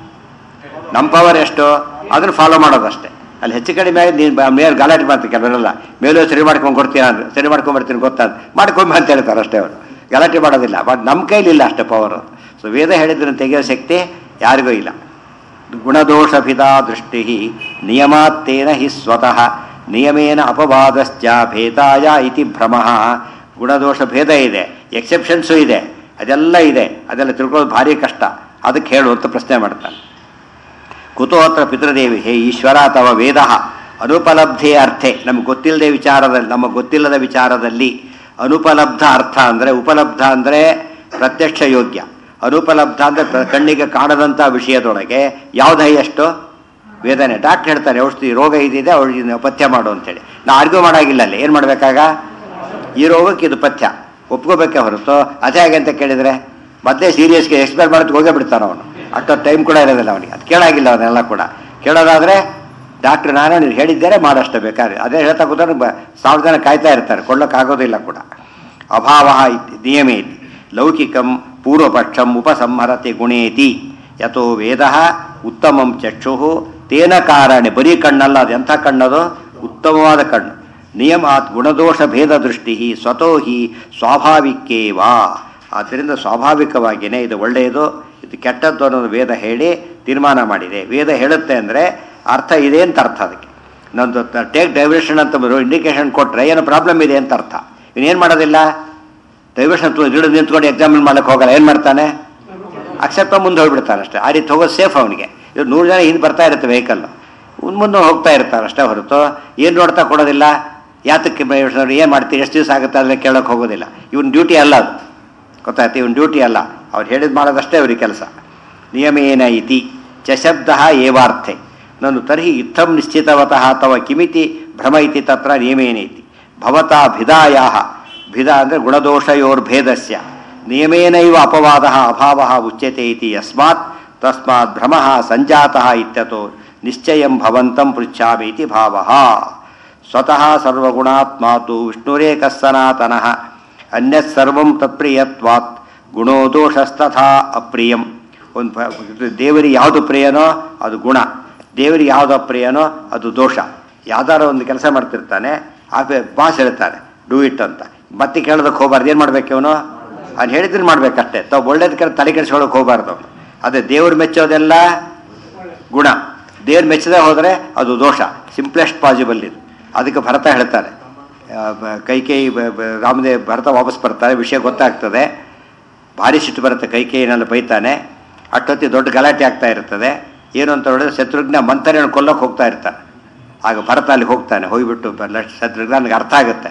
Speaker 1: ನಮ್ಮ ಪವರ್ ಎಷ್ಟು ಅದನ್ನು ಫಾಲೋ ಮಾಡೋದಷ್ಟೇ ಅಲ್ಲಿ ಹೆಚ್ಚು ಕಡಿಮೆ ಆಗಿ ನೀನು ಮೇಲೆ ಗಲಾಟೆ ಮಾಡ್ತೀನಿ ಕೆಲವರೆಲ್ಲ ಮೇಲೂ ಸರಿ ಮಾಡ್ಕೊಂಡು ಕೊಡ್ತೀಯ ಅಂದ್ರೆ ಸರಿ ಮಾಡ್ಕೊಂಡ್ ಬರ್ತೀನಿ ಗೊತ್ತಾದ ಮಾಡ್ಕೊಂಬ ಅಂತ ಹೇಳ್ತಾರೆ ಅಷ್ಟೇ ಅವರು ಗಲಾಟೆ ಮಾಡೋದಿಲ್ಲ ಬಟ್ ನಮ್ಮ ಕೈಲಿ ಇಲ್ಲ ಅಷ್ಟೇ ಪವರ್ ಸೊ ವೇದ ಹೇಳಿದ್ದನ್ನು ತೆಗೆಯೋ ಶಕ್ತಿ ಯಾರಿಗೂ ಇಲ್ಲ ಗುಣದೋಷಭಿದ ದೃಷ್ಟಿ ನಿಯಮಾತ್ತೇನ ಹಿ ಸ್ವತಃ ನಿಯಮೇನ ಅಪವಾದಶ್ಚ ಭೇದಾಯ ಇತಿ ಭ್ರಮಃ ಗುಣದೋಷ ಭೇದ ಇದೆ ಎಕ್ಸೆಪ್ಷನ್ಸು ಇದೆ ಅದೆಲ್ಲ ಇದೆ ಅದೆಲ್ಲ ತಿಳ್ಕೊಳ್ಳೋದು ಭಾರಿ ಕಷ್ಟ ಅದಕ್ಕೆ ಹೇಳು ಅಂತ ಪ್ರಶ್ನೆ ಮಾಡ್ತಾನೆ ಕುತೋತ್ರ ಪಿತೃದೇವಿ ಹೇ ಈಶ್ವರ ತವ ವೇದ ಅನುಪಲಬ್ಧೇ ಅರ್ಥೆ ನಮ್ಗೆ ಗೊತ್ತಿಲ್ಲದೆ ವಿಚಾರದಲ್ಲಿ ನಮ್ಮ ಗೊತ್ತಿಲ್ಲದ ವಿಚಾರದಲ್ಲಿ ಅನುಪಲಬ್ಧ ಅರ್ಥ ಅಂದರೆ ಉಪಲಬ್ಧ ಅಂದರೆ ಪ್ರತ್ಯಕ್ಷ ಯೋಗ್ಯ ಅನುಪಲಬ್ಧ ಅಂದರೆ ಪ್ರ- ಕಣ್ಣಿಗೆ ಕಾಣದಂಥ ವಿಷಯದೊಳಗೆ ಯಾವ್ದು ಹೈಯೆಷ್ಟು ವೇದನೆ ಡಾಕ್ಟರ್ ಹೇಳ್ತಾರೆ ಔಷಧಿ ರೋಗ ಇದಿದೆ ಔಷಧಿ ಪಥ್ಯ ಮಾಡು ಅಂತೇಳಿ ನಾ ಆರ್ಗ್ಯೂ ಮಾಡೋಗಿಲ್ಲ ಅಲ್ಲಿ ಏನು ಮಾಡಬೇಕಾಗ ಈ ರೋಗಕ್ಕೆ ಇದು ಪಥ್ಯ ಒಪ್ಕೋಬೇಕೆ ಹೊರತು ಅದೇ ಹಾಗೆ ಅಂತ ಕೇಳಿದರೆ ಮತ್ತೆ ಸೀರಿಯಸ್ಗೆ ಎಕ್ಸ್ಪೈರ್ ಮಾಡೋದು ಹೋಗೇ ಬಿಡ್ತಾನೆ ಅವನು ಅಷ್ಟೊತ್ತು ಟೈಮ್ ಕೂಡ ಇರೋದಿಲ್ಲ ಅವನಿಗೆ ಅದು ಕೇಳಾಗಿಲ್ಲ ಅವನ್ನೆಲ್ಲ ಕೂಡ ಕೇಳೋದಾದರೆ ಡಾಕ್ಟ್ರ್ ನಾನು ನೀವು ಹೇಳಿದ್ದೇನೆ ಮಾಡಷ್ಟು ಬೇಕಾದ್ರೆ ಅದೇ ಹೇಳ್ತಾ ಕೂತ್ರೆ ಬ ಸಾವಿರ ಜನ ಕಾಯ್ತಾ ಇರ್ತಾರೆ ಕೊಡ್ಲಿಕ್ಕಾಗೋದಿಲ್ಲ ಕೂಡ ಅಭಾವ ನಿಯಮೇ ಇತಿ ಲೌಕಿಕಂ ಪೂರ್ವಪಕ್ಷಂ ಉಪಸಂಹರತೆ ಗುಣೇತಿ ಯಥೋ ವೇದ ಉತ್ತಮಂ ಚಕ್ಷು ತೇನ ಕಾರಣೆ ಬರೀ ಕಣ್ಣಲ್ಲ ಅದು ಎಂಥ ಕಣ್ಣದು ಉತ್ತಮವಾದ ಕಣ್ಣು ನಿಯಮಾತ್ ಗುಣದೋಷ ಭೇದ ದೃಷ್ಟಿ ಸ್ವತೋ ಹಿ ಸ್ವಾಭಾವಿಕೇವಾ ಆದ್ದರಿಂದ ಸ್ವಾಭಾವಿಕವಾಗಿಯೇ ಇದು ಒಳ್ಳೆಯದು ಇದು ಕೆಟ್ಟದ್ದು ಅನ್ನೋದು ವೇದ ಹೇಳಿ ತೀರ್ಮಾನ ಮಾಡಿದೆ ವೇದ ಹೇಳುತ್ತೆ ಅಂದರೆ ಅರ್ಥ ಇದೆ ಅಂತ ಅರ್ಥ ಅದಕ್ಕೆ ನಂದು ಟೇಕ್ ಡೈವರ್ಷನ್ ಅಂತ ಇಂಡಿಕೇಶನ್ ಕೊಟ್ಟರೆ ಏನೋ ಪ್ರಾಬ್ಲಮ್ ಇದೆ ಅಂತ ಅರ್ಥ ಇವನೇನು ಮಾಡೋದಿಲ್ಲ ಡೈವರ್ಷನ್ ಹಿಡಿದು ನಿಂತ್ಕೊಂಡು ಎಕ್ಸಾಮಿನ್ ಮಾಡಕ್ಕೆ ಹೋಗಲ್ಲ ಏನು ಮಾಡ್ತಾನೆ ಅಕ್ಸೆಪ್ಟ ಮುಂದೆ ಹೋಗ್ಬಿಡ್ತಾನೆ ಅಷ್ಟೇ ಆ ರೀತಿ ಹೋಗೋದು ಸೇಫ್ ಅವನಿಗೆ ಇವ್ರು ನೂರು ಜನ ಹಿಂದೆ ಬರ್ತಾ ಇರುತ್ತೆ ವೆಹಿಕಲ್ ಮುಂದೆ ಮುಂದೆ ಹೋಗ್ತಾ ಇರ್ತಾರೆ ಅಷ್ಟೇ ಹೊರತು ಏನು ನೋಡ್ತಾ ಕೊಡೋದಿಲ್ಲ ಯಾತಕ್ಕೆ ಏನು ಮಾಡ್ತೀರಿ ಎಷ್ಟು ದಿವಸ ಆಗುತ್ತೆ ಅದನ್ನ ಕೇಳೋಕೆ ಹೋಗೋದಿಲ್ಲ ಇವನ್ ಡ್ಯೂಟಿ ಅಲ್ಲ ಅದು ಗೊತ್ತಾಯ್ತು ಇವನ್ ಡ್ಯೂಟಿ ಅಲ್ಲ ಅವ್ರು ಹೇಳಿದ್ ಮಾಡೋದಷ್ಟೇ ಅವ್ರಿಗೆ ಕೆಲಸ ನಿಯಮೇನ ಇತಿ ಚಶಬ್ದ ಏವಾರ್ಥೆ ನಾನು ತರ್ಹಿ ಇತ್ತಂ ನಿಶ್ಚಿತವತಃ ತವ ಕಿಮಿತಿ ಭ್ರಮ ಇತಿ ತತ್ರ ನಿಯಮೇನ ಇತಿ ಭವತಾ ಭಿದಾಯ ಭಿದ ಅಂದರೆ ಗುಣದೋಷಯೋರ್ಭೇದಸ್ಯ ನಿಯಮೇನೈವ ಅಪವಾದ ಅಭಾವ ಉಚ್ಯತೆ ಇತಿ ಯಸ್ಮಾತ್ ತಸ್ಮಾತ್ ಭ್ರಮ ಸಂಜಾತಃ ಇತ್ಯತೋ ನಿಶ್ಚಯಂ ಭವಂತಂ ಪೃಚ್ಛಾಮಿ ಇತಿ ಭಾವಃ ಸ್ವತಃ ಸರ್ವಗುಣಾತ್ಮಾತು ವಿಷ್ಣುರೇಕ ಸನಾತನಃ ಅನ್ಯತ್ ಸರ್ವಂ ತತ್ಪ್ರಿಯತ್ವಾತ್ ಗುಣೋದೋಷಸ್ತಥಾ ಅಪ್ರಿಯಂ ಒಂದು ಪ- ದೇವರಿಗೆ ಯಾವುದು ಪ್ರಿಯನೋ ಅದು ಗುಣ ದೇವರಿಗೆ ಯಾವುದು ಅಪ್ರಿಯನೋ ಅದು ದೋಷ ಯಾವ್ದಾರ ಒಂದು ಕೆಲಸ ಮಾಡ್ತಿರ್ತಾನೆ ಆ ಬಾಸ್ ಹೇಳ್ತಾನೆ ಡೂ ಇಟ್ ಅಂತ ಮತ್ತೆ ಕೇಳೋದಕ್ಕೆ ಹೋಗ್ಬಾರ್ದು ಏನು ಮಾಡ್ಬೇಕು ಅವನು ಅವ್ನು ಹೇಳಿದ್ರೆ ಮಾಡ್ಬೇಕಷ್ಟೇ ತಾವು ಒಳ್ಳೇದು ಕೆಲ ತಲೆ ಕೆಡಿಸ್ಕೊಳಕ್ಕೆ ಹೋಗ್ಬಾರ್ದು ಅವನು ಅದೇ ದೇವ್ರು ಮೆಚ್ಚೋದೆಲ್ಲ ಗುಣ ದೇವ್ರು ಮೆಚ್ಚದೆ ಹೋದರೆ ಅದು ದೋಷ ಸಿಂಪ್ಲೆಸ್ಟ್ ಪಾಸಿಬಲ್ ಇದು ಅದಕ್ಕೆ ಭರತ ಹೇಳ್ತಾರೆ ಆ, ಬ- ಕೈಕೇಯಿ ಬ- ಬ- ರಾಮದೇವ್ ಭರತ ವಾಪಸ್ ಬರ್ತಾರೆ ವಿಷಯ ಗೊತ್ತಾಗ್ತದೆ ಭಾರಿ ಸಿಟ್ಟು ಬರುತ್ತೆ ಕೈಕೇಯಿನೆಲ್ಲ ಬೈತಾನೆ ಅಷ್ಟೊತ್ತಿ ದೊಡ್ಡ ಗಲಾಟೆ ಆಗ್ತಾ ಇರ್ತದೆ ಏನು ಅಂತ ಹೇಳಿದ್ರೆ ಶತ್ರುಘ್ನ ಮಂಥನೆಯನ್ನು ಕೊಲ್ಲಕ್ಕೆ ಹೋಗ್ತಾ ಇರ್ತಾನೆ ಆಗ ಭರತ ಅಲ್ಲಿ ಹೋಗ್ತಾನೆ ಹೋಗ್ಬಿಟ್ಟು ಬ- ಶತ್ರುಘ್ನ ನನಗೆ ಅರ್ಥ ಆಗುತ್ತೆ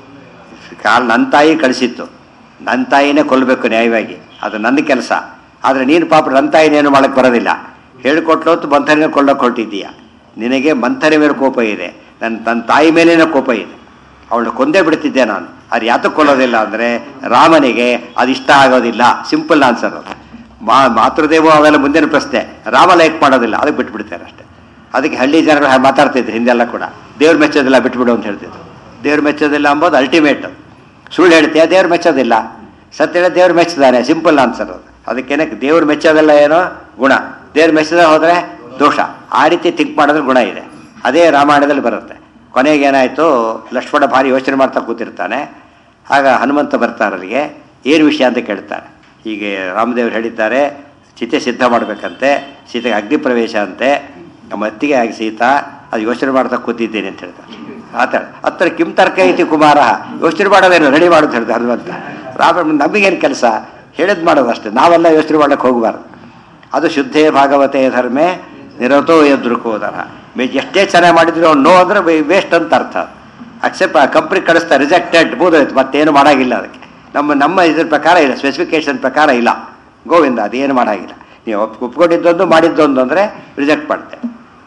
Speaker 1: ಕಾಲ್ ನನ್ನ ತಾಯಿ ಕಳಿಸಿತ್ತು ನನ್ನ ತಾಯಿನೇ ಕೊಲ್ಲಬೇಕು ನ್ಯಾಯವಾಗಿ ಅದು ನನ್ನ ಕೆಲಸ ಆದರೆ ನೀನು ಪಾಪ ನನ್ನ ತಾಯಿನೇನು ಮಾಡಕ್ಕೆ ಬರೋದಿಲ್ಲ ಹೇಳಿಕೊಟ್ಲು ಹೊತ್ತು ಮಂಥನೇ ಕೊಳ್ಳಕ್ಕೆ ಹೊರಟಿದ್ದೀಯ ನಿನಗೆ ಮಂಥನೆ ಮೇಲೆ ಕೋಪ ಇದೆ ನನ್ನ ನನ್ನ ತಾಯಿ ಮೇಲೇನೋ ಕೋಪ ಇದೆ ಅವಳನ್ನ ಕೊಂದೇ ಬಿಡ್ತಿದ್ದೆ ನಾನು ಅದು ಯಾತಕ್ಕೆ ಕೊಲ್ಲೋದಿಲ್ಲ ಅಂದರೆ ರಾಮನಿಗೆ ಅದು ಇಷ್ಟ ಆಗೋದಿಲ್ಲ ಸಿಂಪಲ್ ಆನ್ಸರ್ ಅದು ಮಾ ಮಾತೃದೇವೋ ಅವೆಲ್ಲ ಮುಂದಿನ ಪ್ರಶ್ನೆ ರಾಮ ಲೈಕ್ ಮಾಡೋದಿಲ್ಲ ಅದಕ್ಕೆ ಬಿಟ್ಬಿಡ್ತಾರೆ ಅಷ್ಟೇ ಅದಕ್ಕೆ ಹಳ್ಳಿ ಜನಗಳು ಹಾಗೆ ಮಾತಾಡ್ತಿದ್ರು ಹಿಂದೆಲ್ಲ ಕೂಡ ದೇವ್ರು ಮೆಚ್ಚೋದಿಲ್ಲ ಬಿಟ್ಬಿಡು ಅಂತ ಹೇಳ್ತಿದ್ರು ದೇವ್ರು ಮೆಚ್ಚೋದಿಲ್ಲ ಅಂಬೋದು ಅಲ್ಟಿಮೇಟ್ ಸುಳ್ಳು ಹೇಳ್ತೀಯ ದೇವ್ರು ಮೆಚ್ಚೋದಿಲ್ಲ ಸತ್ಯ ಹೇಳಿ ದೇವ್ರು ಮೆಚ್ಚಿದಾನೆ ಸಿಂಪಲ್ ಆನ್ಸರ್ ಅದು ಅದಕ್ಕೇನೆ ದೇವ್ರು ಮೆಚ್ಚೋದಿಲ್ಲ ಏನೋ ಗುಣ ದೇವ್ರು ಮೆಚ್ಚದೆ ಹೋದರೆ ದೋಷ ಆ ರೀತಿ ಥಿಂಕ್ ಮಾಡಿದ್ರೆ ಗುಣ ಇದೆ ಅದೇ ರಾಮಾಯಣದಲ್ಲಿ ಬರುತ್ತೆ ಕೊನೆಗೆ ಏನಾಯಿತು ಲಕ್ಷ್ಮಣ ಭಾರಿ ಯೋಚನೆ ಮಾಡ್ತಾ ಕೂತಿರ್ತಾನೆ ಆಗ ಹನುಮಂತ ಬರ್ತಾರೆ ಅಲ್ಲಿಗೆ ಏನು ವಿಷಯ ಅಂತ ಕೇಳ್ತಾರೆ ಹೀಗೆ ರಾಮದೇವರು ಹೇಳಿದ್ದಾರೆ ಚಿತೆ ಸಿದ್ಧ ಮಾಡಬೇಕಂತೆ ಸೀತೆಗೆ ಅಗ್ನಿ ಪ್ರವೇಶ ಅಂತೆ ನಮ್ಮ ಅತ್ತಿಗೆ ಆಗಿ ಸೀತಾ ಅದು ಯೋಚನೆ ಮಾಡ್ತಾ ಕೂತಿದ್ದೇನೆ ಅಂತ ಹೇಳ್ತಾರೆ ಆತ ಹತ್ರ ಕಿಂ ತರ್ಕ ಐತಿ ಕುಮಾರ ಯೋಚನೆ ಮಾಡೋದೇನು ರೆಡಿ ಮಾಡೋದು ಹೇಳ್ತಾರೆ ಹನುಮಂತ ರಾಮ ನಮಗೇನು ಕೆಲಸ ಹೇಳಿದ್ ಮಾಡೋದು ಅಷ್ಟೇ ನಾವೆಲ್ಲ ಯೋಚನೆ ಮಾಡಕ್ಕೆ ಹೋಗಬಾರ್ದು ಅದು ಶುದ್ಧೇ ಭಾಗವತೆ ಧರ್ಮೆ ನಿರತೋ ಎದುರುಕೋದರ ಮೇ ಎಷ್ಟೇ ಚೆನ್ನಾಗಿ ಮಾಡಿದ್ರು ಅವ್ನು ನೋ ಅಂದ್ರೆ ವೇಸ್ಟ್ ಅಂತ ಅರ್ಥ ಅಕ್ಸೆಪ್ಟ್ ಕಂಪ್ನಿ ಕಳಿಸ್ತಾರೆ ರಿಜೆಕ್ಟೆಡ್ ಬೋದಾಯ್ತು ಮತ್ತೇನು ಮಾಡಾಗಿಲ್ಲ ಅದಕ್ಕೆ ನಮ್ಮ ನಮ್ಮ ಇದ್ರ ಪ್ರಕಾರ ಇಲ್ಲ ಸ್ಪೆಸಿಫಿಕೇಶನ್ ಪ್ರಕಾರ ಇಲ್ಲ ಗೋವಿಂದ ಅದೇನು ಮಾಡಾಗಿಲ್ಲ ನೀವು ಒಪ್ ಒಪ್ಕೊಂಡಿದ್ದೊಂದು ಮಾಡಿದ್ದೊಂದು ಅಂದರೆ ರಿಜೆಕ್ಟ್ ಮಾಡ್ತೇವೆ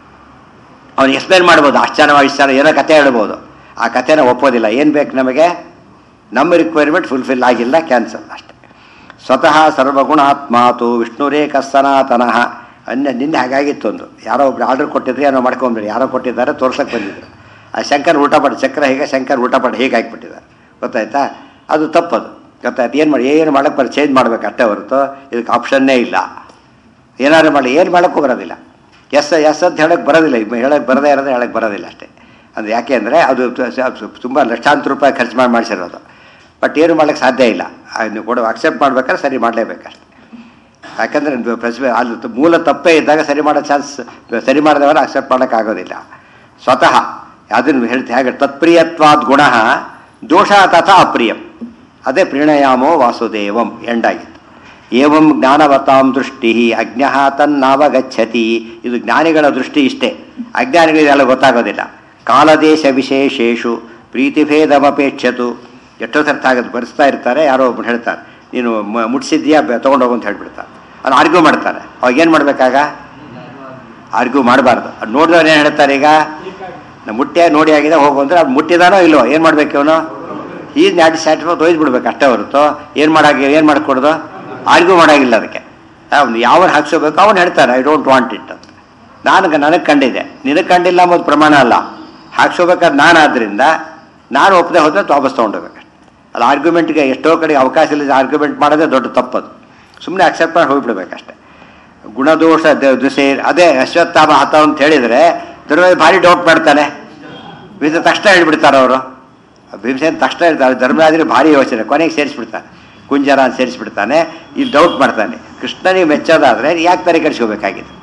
Speaker 1: ಅವನು ಎಕ್ಸ್ಪ್ಲೇನ್ ಮಾಡ್ಬೋದು ಅಷ್ಟು ಚೆನ್ನಾಗಿ ಇಷ್ಟು ಚೆನ್ನಾಗಿ ಏನೋ ಕತೆ ಹೇಳ್ಬೋದು ಆ ಕಥೆನ ಒಪ್ಪೋದಿಲ್ಲ ಏನು ಬೇಕು ನಮಗೆ ನಮ್ಮ ರಿಕ್ವೈರ್ಮೆಂಟ್ ಫುಲ್ಫಿಲ್ ಆಗಿಲ್ಲ ಕ್ಯಾನ್ಸಲ್ ಅಷ್ಟೆ ಸ್ವತಃ ಸರ್ವಗುಣಾತ್ಮಾತು ವಿಷ್ಣುರೇಕ ಸನಾತನಃ ಅನ್ಯ ನಿನ್ನೆ ಹಾಗಾಗಿತ್ತು ಒಂದು ಯಾರೋ ಒಬ್ರು ಆರ್ಡರ್ ಕೊಟ್ಟಿದ್ರೆ ಏನೋ ಮಾಡ್ಕೊಂಡ್ಬಿಡಿ ಯಾರೋ ಕೊಟ್ಟಿದ್ದಾರೆ ತೋರ್ಸಕ್ಕೆ ಬಂದಿದ್ರು ಆ ಶಂಕರ್ ಊಟ ಮಾಡಿ ಚಕ್ರ ಹೀಗೆ ಶಂಕರ್ ಊಟ ಮಾಡಿ ಹೀಗೆ ಹಾಕ್ಬಿಟ್ಟಿದ್ದಾರೆ ಗೊತ್ತಾಯ್ತಾ ಅದು ತಪ್ಪದು ಗೊತ್ತಾಯ್ತು ಏನು ಮಾಡಿ ಏನು ಮಾಡಕ್ಕೆ ಬರ ಚೇಂಜ್ ಮಾಡ್ಬೇಕು ಅಷ್ಟೇ ಹೊರತು ಇದಕ್ಕೆ ಆಪ್ಷನ್ನೇ ಇಲ್ಲ ಏನಾದ್ರು ಮಾಡಲಿ ಏನು ಮಾಡೋಕ್ಕೂ ಬರೋದಿಲ್ಲ ಎಸ್ ಎಸ್ ಅಂತ ಹೇಳಕ್ಕೆ ಬರೋದಿಲ್ಲ ಹೇಳಕ್ಕೆ ಬರದೇ ಇರೋದು ಹೇಳಕ್ಕೆ ಬರೋದಿಲ್ಲ ಅಷ್ಟೇ ಅದು ಯಾಕೆ ಅಂದರೆ ಅದು ತುಂಬ ಲಕ್ಷಾಂತರ ರೂಪಾಯಿ ಖರ್ಚು ಮಾಡಿ ಮಾಡಿಸಿರೋದು ಬಟ್ ಏನು ಮಾಡೋಕ್ಕೆ ಸಾಧ್ಯ ಇಲ್ಲ ಆ, ನೀವು ಕೊಡೋ ಅಕ್ಸೆಪ್ಟ್ ಮಾಡ್ಬೇಕಾದ್ರೆ ಸರಿ ಮಾಡಲೇಬೇಕಷ್ಟೆ ಯಾಕಂದರೆ ಪ್ರತಿಭೆ ಅಲ್ಲಿ ತ- ಮೂಲ ತಪ್ಪೇ ಇದ್ದಾಗ ಸರಿ ಮಾಡೋ ಚಾನ್ಸ್ ಸರಿ ಮಾಡಿದವರು ಅಕ್ಸೆಪ್ಟ್ ಮಾಡೋಕ್ಕಾಗೋದಿಲ್ಲ ಸ್ವತಃ ಅದನ್ನು ಹೇಳ್ತಿ ಹೇಗೆ ತತ್ಪ್ರಿಯತ್ವಾದ್ ಗುಣ ದೋಷ ತಥಾ ಅಪ್ರಿಯಂ ಅದೇ ಪ್ರಣಯಾಮೋ ವಾಸುದೇವಂ ಎಂಡಾಗಿತ್ತು ಏವಂ ಜ್ಞಾನವತಾಂ ದೃಷ್ಟಿ ಅಜ್ಞ ತನ್ನಾವಗಚ್ಚತಿ ಇದು ಜ್ಞಾನಿಗಳ ದೃಷ್ಟಿ ಇಷ್ಟೇ ಅಜ್ಞಾನಿಗಳಿಗೆಲ್ಲ ಗೊತ್ತಾಗೋದಿಲ್ಲ ಕಾಲದೇಶ ವಿಶೇಷೇಷು ಪ್ರೀತಿಭೇದಮಪೇಕ್ಷತು ಎಷ್ಟೋ ಸರ್ಥ ಆಗೋದು ಬರೆಸ್ತಾ ಇರ್ತಾರೆ ಯಾರೋ ಒಬ್ಬರು ಹೇಳ್ತಾರೆ ನೀನು ಮ- ಮುಟ್ಸಿದ್ಯಾ ಬೆ- ತಗೊಂಡೋಗು ಅಂತ ಹೇಳ್ಬಿಡ್ತಾರೆ ಅವ್ನು ಆರ್ಗ್ಯೂ ಮಾಡ್ತಾರೆ ಅವಾಗ ಏನು ಮಾಡಬೇಕಾಗ ಆರ್ಗ್ಯೂ ಮಾಡಬಾರ್ದು ಅದು ನೋಡಿದವ್ರು ಏನು ಹೇಳ್ತಾರೆ ಈಗ ನಾ ಮುಟ್ಟೆ ನೋಡಿ ಆಗಿದೆ ಹೋಗು ಅಂದ್ರೆ ಅವ್ನು ಮುಟ್ಟಿದಾನೋ ಇಲ್ವೋ ಏನು ಮಾಡ್ಬೇಕು ಅವನು ಈ ನಾಟಿ ಸ್ಯಾಟಿಫೈ ತೊಯ್ದ್ಬಿಡ್ಬೇಕು ಅಷ್ಟೇ ಹೊರತು ಏನು ಮಾಡಾಗಿ ಏನು ಮಾಡ್ಕೊಡ್ದು ಆರ್ಗ್ಯೂ ಮಾಡಾಗಿಲ್ಲ ಅದಕ್ಕೆ ಅವ್ನು ಯಾವನು ಹಾಕ್ಸೋಬೇಕು ಅವನು ಹೇಳ್ತಾನೆ ಐ ಡೋಂಟ್ ವಾಂಟ್ ಇಟ್ ಅಂತ ನಾನು ನನಗೆ ಕಂಡಿದೆ ನಿನಗೆ ಕಂಡಿಲ್ಲ ಅನ್ನೋದು ಪ್ರಮಾಣ ಅಲ್ಲ ಹಾಕ್ಸೋಬೇಕಾದ್ರೆ ನಾನು ಆದ್ದರಿಂದ ನಾನು ಒಪ್ಪದೆ ಹೋದರೆ ವಾಪಸ್ ತೊಗೊಂಡೋಗ್ಬೇಕು ಅದು ಆರ್ಗ್ಯುಮೆಂಟ್ಗೆ ಎಷ್ಟೋ ಕಡೆ ಅವಕಾಶ ಇಲ್ಲ ಆರ್ಗ್ಯುಮೆಂಟ್ ಮಾಡೋದೇ ದೊಡ್ಡ ತಪ್ಪದು ಸುಮ್ಮನೆ ಅಕ್ಸೆಪ್ಟ್ ಮಾಡಿ ಹೋಗ್ಬಿಡ್ಬೇಕಷ್ಟೆ ಗುಣದೋಷ ದ- ದೃಸೆ ಅದೇ ಅಶ್ವತ್ಥಾಮ ಹತ ಅಂತ ಹೇಳಿದರೆ ಧರ್ಮ ಭಾರಿ ಡೌಟ್ ಮಾಡ್ತಾನೆ ವಿಧ ತಕ್ಷಣ ಹೇಳ್ಬಿಡ್ತಾರೆ ಅವರು ಭೀಮಸೇನ್ ತಕ್ಷಣ ಹೇಳ್ತಾರೆ ಧರ್ಮರಾಜರಿಗೆ ಭಾರಿ ಯೋಚನೆ ಕೊನೆಗೆ ಸೇರಿಸ್ಬಿಡ್ತಾನೆ ಕುಂಜರ ಅಂತ ಸೇರಿಸ್ಬಿಡ್ತಾನೆ ಇಲ್ಲಿ ಡೌಟ್ ಮಾಡ್ತಾನೆ ಕೃಷ್ಣನಿಗೆ ಮೆಚ್ಚೋದಾದರೆ ಯಾಕೆ ತಲೆ ಕೆಡಿಸ್ಕೋಬೇಕಾಗಿದೆ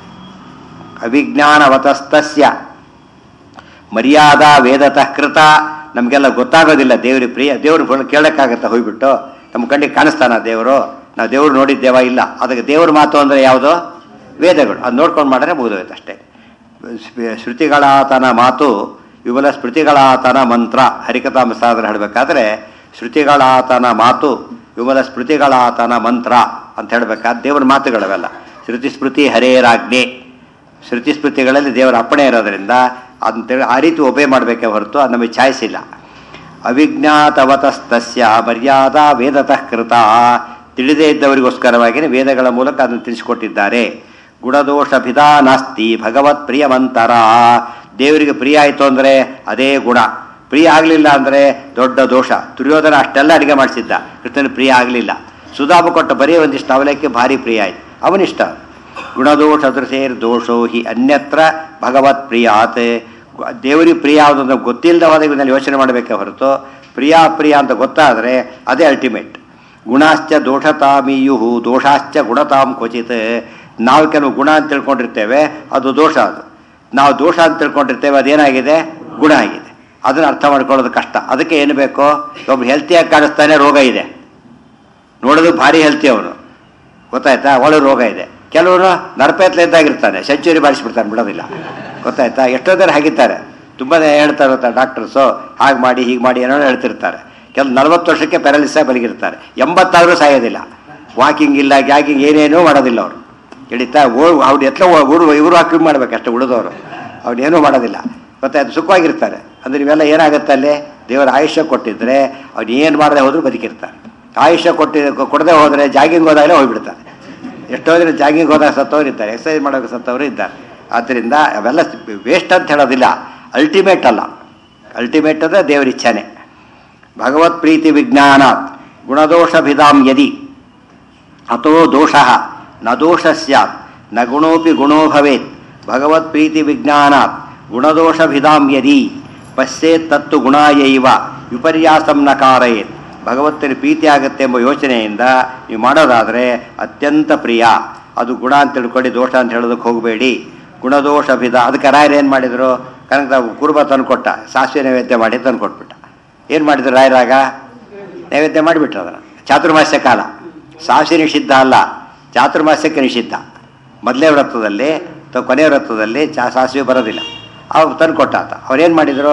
Speaker 1: ಅವಿಜ್ಞಾನವತಸ್ತಸ್ಯ ಮರ್ಯಾದಾ ವೇದತಃ ಕೃತ ನಮಗೆಲ್ಲ ಗೊತ್ತಾಗೋದಿಲ್ಲ ದೇವ್ರಿಗೆ ಪ್ರಿಯ ದೇವ್ರು ಕೇಳೋಕ್ಕಾಗತ್ತಾ ಹೋಗ್ಬಿಟ್ಟು ನಮ್ಮ ಕಣ್ಣಿಗೆ ಕಾಣಿಸ್ತಾನ ದೇವರು ನಾವು ದೇವ್ರು ನೋಡಿದ್ದೇವ ಇಲ್ಲ ಅದಕ್ಕೆ ದೇವ್ರ ಮಾತು ಅಂದರೆ ಯಾವುದು ವೇದಗಳು ಅದು ನೋಡ್ಕೊಂಡು ಮಾಡಿದ್ರೆ ಮುಗಿದೋಯ್ತು ಅಷ್ಟೇ ಶ್ರುತಿಗಳಾತನ ಮಾತು ವಿಮಲ ಸ್ಮೃತಿಗಳಾತನ ಮಂತ್ರ ಹರಿಕಥಾಮಸಾದ್ರ ಹೇಳಬೇಕಾದ್ರೆ ಶ್ರುತಿಗಳಾತನ ಮಾತು ವಿಮಲ ಸ್ಮೃತಿಗಳಾತನ ಮಂತ್ರ ಅಂತ ಹೇಳಬೇಕಾದ್ರೆ ದೇವರ ಮಾತುಗಳವೆಲ್ಲ ಶ್ರುತಿ ಸ್ಮೃತಿ ಹರೇರಾಜ್ಞೆ ಶ್ರುತಿ ಸ್ಮೃತಿಗಳಲ್ಲಿ ದೇವರ ಅಪ್ಪಣೆ ಇರೋದ್ರಿಂದ ಅಂತೇಳಿ ಆ ರೀತಿ ಒಬೆ ಮಾಡಬೇಕೇ ಹೊರತು ಅದು ನಮಗೆ ಚಾಯ್ಸ್ ಇಲ್ಲ ಅವಿಜ್ಞಾತವತಸ್ತಸ್ಯ ಮರ್ಯಾದಾ ವೇದತಃ ಕೃತ ತಿಳಿದೇ ಇದ್ದವರಿಗೋಸ್ಕರವಾಗಿಯೇ ವೇದಗಳ ಮೂಲಕ ಅದನ್ನು ತಿಳಿಸಿಕೊಟ್ಟಿದ್ದಾರೆ ಗುಣದೋಷ ಭಿದಾ ನಾಸ್ತಿ ಭಗವತ್ ಪ್ರಿಯವಂತರ ದೇವರಿಗೆ ಪ್ರಿಯ ಆಯಿತು ಅಂದರೆ ಅದೇ ಗುಣ ಪ್ರಿಯ ಆಗಲಿಲ್ಲ ಅಂದರೆ ದೊಡ್ಡ ದೋಷ ದುರ್ಯೋಧನ ಅಷ್ಟೆಲ್ಲ ಅಡಿಗೆ ಮಾಡಿಸಿದ್ದ ಕೃಷ್ಣನ ಪ್ರಿಯ ಆಗಲಿಲ್ಲ ಸುಧಾಮ ಕೊಟ್ಟ ಬರೀ ಒಂದಿಷ್ಟು ಅವಲಕ್ಕಿ ಭಾರಿ ಪ್ರಿಯ ಆಯ್ತು ಅವನಿಷ್ಟ ಗುಣದೋಷ ದೃಶೇರ್ ದೋಷೋ ಹಿ ಅನ್ಯತ್ರ ಭಗವತ್ ಪ್ರಿಯಾತ್ ದೇವರಿಗೆ ಪ್ರಿಯ ಯಾವುದು ಅಂತ ಗೊತ್ತಿಲ್ಲದ ಹೋದಾಗ ಇದನ್ನು ಯೋಚನೆ ಮಾಡಬೇಕೇ ಹೊರತು ಪ್ರಿಯ ಪ್ರಿಯ ಅಂತ ಗೊತ್ತಾದರೆ ಅದೇ ಅಲ್ಟಿಮೇಟ್ ಗುಣಾಶ್ಚ ದೋಷತಾಮೀಯು ದೋಷಾಶ್ಚ ಗುಣತಾಂ ಕ್ವಚಿತ್ ನಾವು ಕೆಲವು ಗುಣ ಅಂತ ತಿಳ್ಕೊಂಡಿರ್ತೇವೆ ಅದು ದೋಷ ಅದು ನಾವು ದೋಷ ಅಂತ ತಿಳ್ಕೊಂಡಿರ್ತೇವೆ ಅದೇನಾಗಿದೆ ಗುಣ ಆಗಿದೆ ಅದನ್ನು ಅರ್ಥ ಮಾಡ್ಕೊಳ್ಳೋದು ಕಷ್ಟ ಅದಕ್ಕೆ ಏನು ಬೇಕು ಒಬ್ಬ ಹೆಲ್ತಿಯಾಗಿ ಕಾಣಿಸ್ತಾನೆ ರೋಗ ಇದೆ ನೋಡೋದು ಭಾರಿ ಹೆಲ್ತಿ ಅವನು ಗೊತ್ತಾಯ್ತಾ ಒಳ್ಳೆ ರೋಗ ಇದೆ ಕೆಲವರು ನರಪೇತ್ಲೆ ಇದ್ದಾಗಿರ್ತಾನೆ ಸೆಂಚುರಿ ಬಾರಿಸ್ಬಿಡ್ತಾನೆ ಬಿಡೋದಿಲ್ಲ ಗೊತ್ತಾಯ್ತಾ ಎಷ್ಟೋ ಜನ ಹಾಗಿದ್ದಾರೆ ತುಂಬ ಹೇಳ್ತಾರೆ ಗೊತ್ತಾ ಡಾಕ್ಟರ್ಸು ಹಾಗೆ ಮಾಡಿ ಹೀಗೆ ಮಾಡಿ ಏನೋ ಹೇಳ್ತಿರ್ತಾರೆ ಕೆಲವು ನಲವತ್ತು ವರ್ಷಕ್ಕೆ ಪ್ಯಾರಾಲಿಸ ಬಲಗಿರ್ತಾರೆ ಎಂಬತ್ತಾದರೂ ಸಾಯೋದಿಲ್ಲ ವಾಕಿಂಗ್ ಇಲ್ಲ ಗ್ಯಾಗಿಂಗ್ ಏನೇನೂ ಮಾಡೋದಿಲ್ಲ ಅವರು ಹಿಡಿತಾ ಓ ಅವ್ರು ಎತ್ಲ ಊರು ಇವರು ವಾಕಿಂಗ್ ಮಾಡ್ಬೇಕು ಅಷ್ಟೇ ಉಳಿದವರು ಅವ್ನೇನೂ ಮಾಡೋದಿಲ್ಲ ಗೊತ್ತಾಯ್ತು ಸುಖವಾಗಿರ್ತಾರೆ ಅಂದ್ರೆ ಇವೆಲ್ಲ ಏನಾಗುತ್ತೆ ಅಲ್ಲಿ ದೇವರ ಆಯುಷ್ಯ ಕೊಟ್ಟಿದ್ರೆ ಅವ್ನು ಏನು ಮಾಡದೆ ಹೋದ್ರು ಬದುಕಿರ್ತಾರೆ ಆಯುಷ್ಯ ಕೊಟ್ಟಿ ಕೊಡದೆ ಹೋದರೆ ಜಾಗಿಂಗ್ ಹೋದಾಗಲೇ ಹೋಗ್ಬಿಡ್ತಾರೆ ಎಷ್ಟೋ ಜನ ಜಾಗಿಂಗ್ ಹೋದಾಗ ಸತ್ತವರು ಇದ್ದಾರೆ ಎಕ್ಸಸೈಸ್ ಮಾಡೋಕೆ ಸತ್ತವರು ಇದ್ದಾರೆ ಆದ್ದರಿಂದ ಅವೆಲ್ಲ ವೇಸ್ಟ್ ಅಂತ ಹೇಳೋದಿಲ್ಲ ಅಲ್ಟಿಮೇಟ್ ಅಲ್ಲ ಅಲ್ಟಿಮೇಟ್ ಅಂದರೆ ದೇವರ ಇಚ್ಛಾನೆ ಭಗವತ್ ಪ್ರೀತಿ ವಿಜ್ಞಾನಾತ್ ಗುಣದೋಷ ಭಿದಾಂ ಯದಿ ಅಥೋ ದೋಷ ನ ದೋಷ ಸ್ಯಾತ್ ನ ಗುಣೋಪಿ ಗುಣೋ ಭವೇತ್ ಭಗವತ್ ಪ್ರೀತಿ ವಿಜ್ಞಾನಾತ್ ಗುಣದೋಷ ಭಿದಾಂ ಯದಿ ಪಶ್ಯೇತ್ ತತ್ತು ಗುಣಾಯೈವ ವಿಪರ್ಯಾಸಂ ನ ಕಾರಯೇತ್ ಭಗವತ್ತಿನ ಪ್ರೀತಿ ಆಗುತ್ತೆ ಎಂಬ ಯೋಚನೆಯಿಂದ ನೀವು ಮಾಡೋದಾದರೆ ಅತ್ಯಂತ ಪ್ರಿಯ ಅದು ಗುಣ ಅಂತ ತಿಳ್ಕೊಂಡು ದೋಷ ಅಂತ ಹೇಳೋದಕ್ಕೆ ಹೋಗಬೇಡಿ ಗುಣದೋಷ ಭಿದ ಅದಕ್ಕೆ ರಾಯರು ಏನು ಮಾಡಿದರು ಕನಕ ಕುರುಬ ತಂದುಕೊಟ್ಟ ಸಾಸಿವೆ ನೈವೇದ್ಯ ಮಾಡಿ ತಂದುಕೊಟ್ಬಿಟ್ಟ ಏನು ಮಾಡಿದ್ರು ರಾಯರಾಗ ನೈವೇದ್ಯ ಮಾಡಿಬಿಟ್ರು ಅದನ್ನು ಚಾತುರ್ಮಾಸ್ಯ ಕಾಲ ಸಾಸಿವೆ ನಿಷಿದ್ಧ ಅಲ್ಲ ಚಾತುರ್ಮಾಸ್ಯಕ್ಕೆ ನಿಷಿದ್ಧ ಮೊದಲೇ ವ್ರತದಲ್ಲಿ ಅಥವಾ ಕೊನೆಯ ವ್ರತದಲ್ಲಿ ಚಾ ಸಾಸಿವೆ ಬರೋದಿಲ್ಲ ಅವ್ರು ತಂದು ಕೊಟ್ಟ ಆತ ಅವ್ರೇನು ಮಾಡಿದರು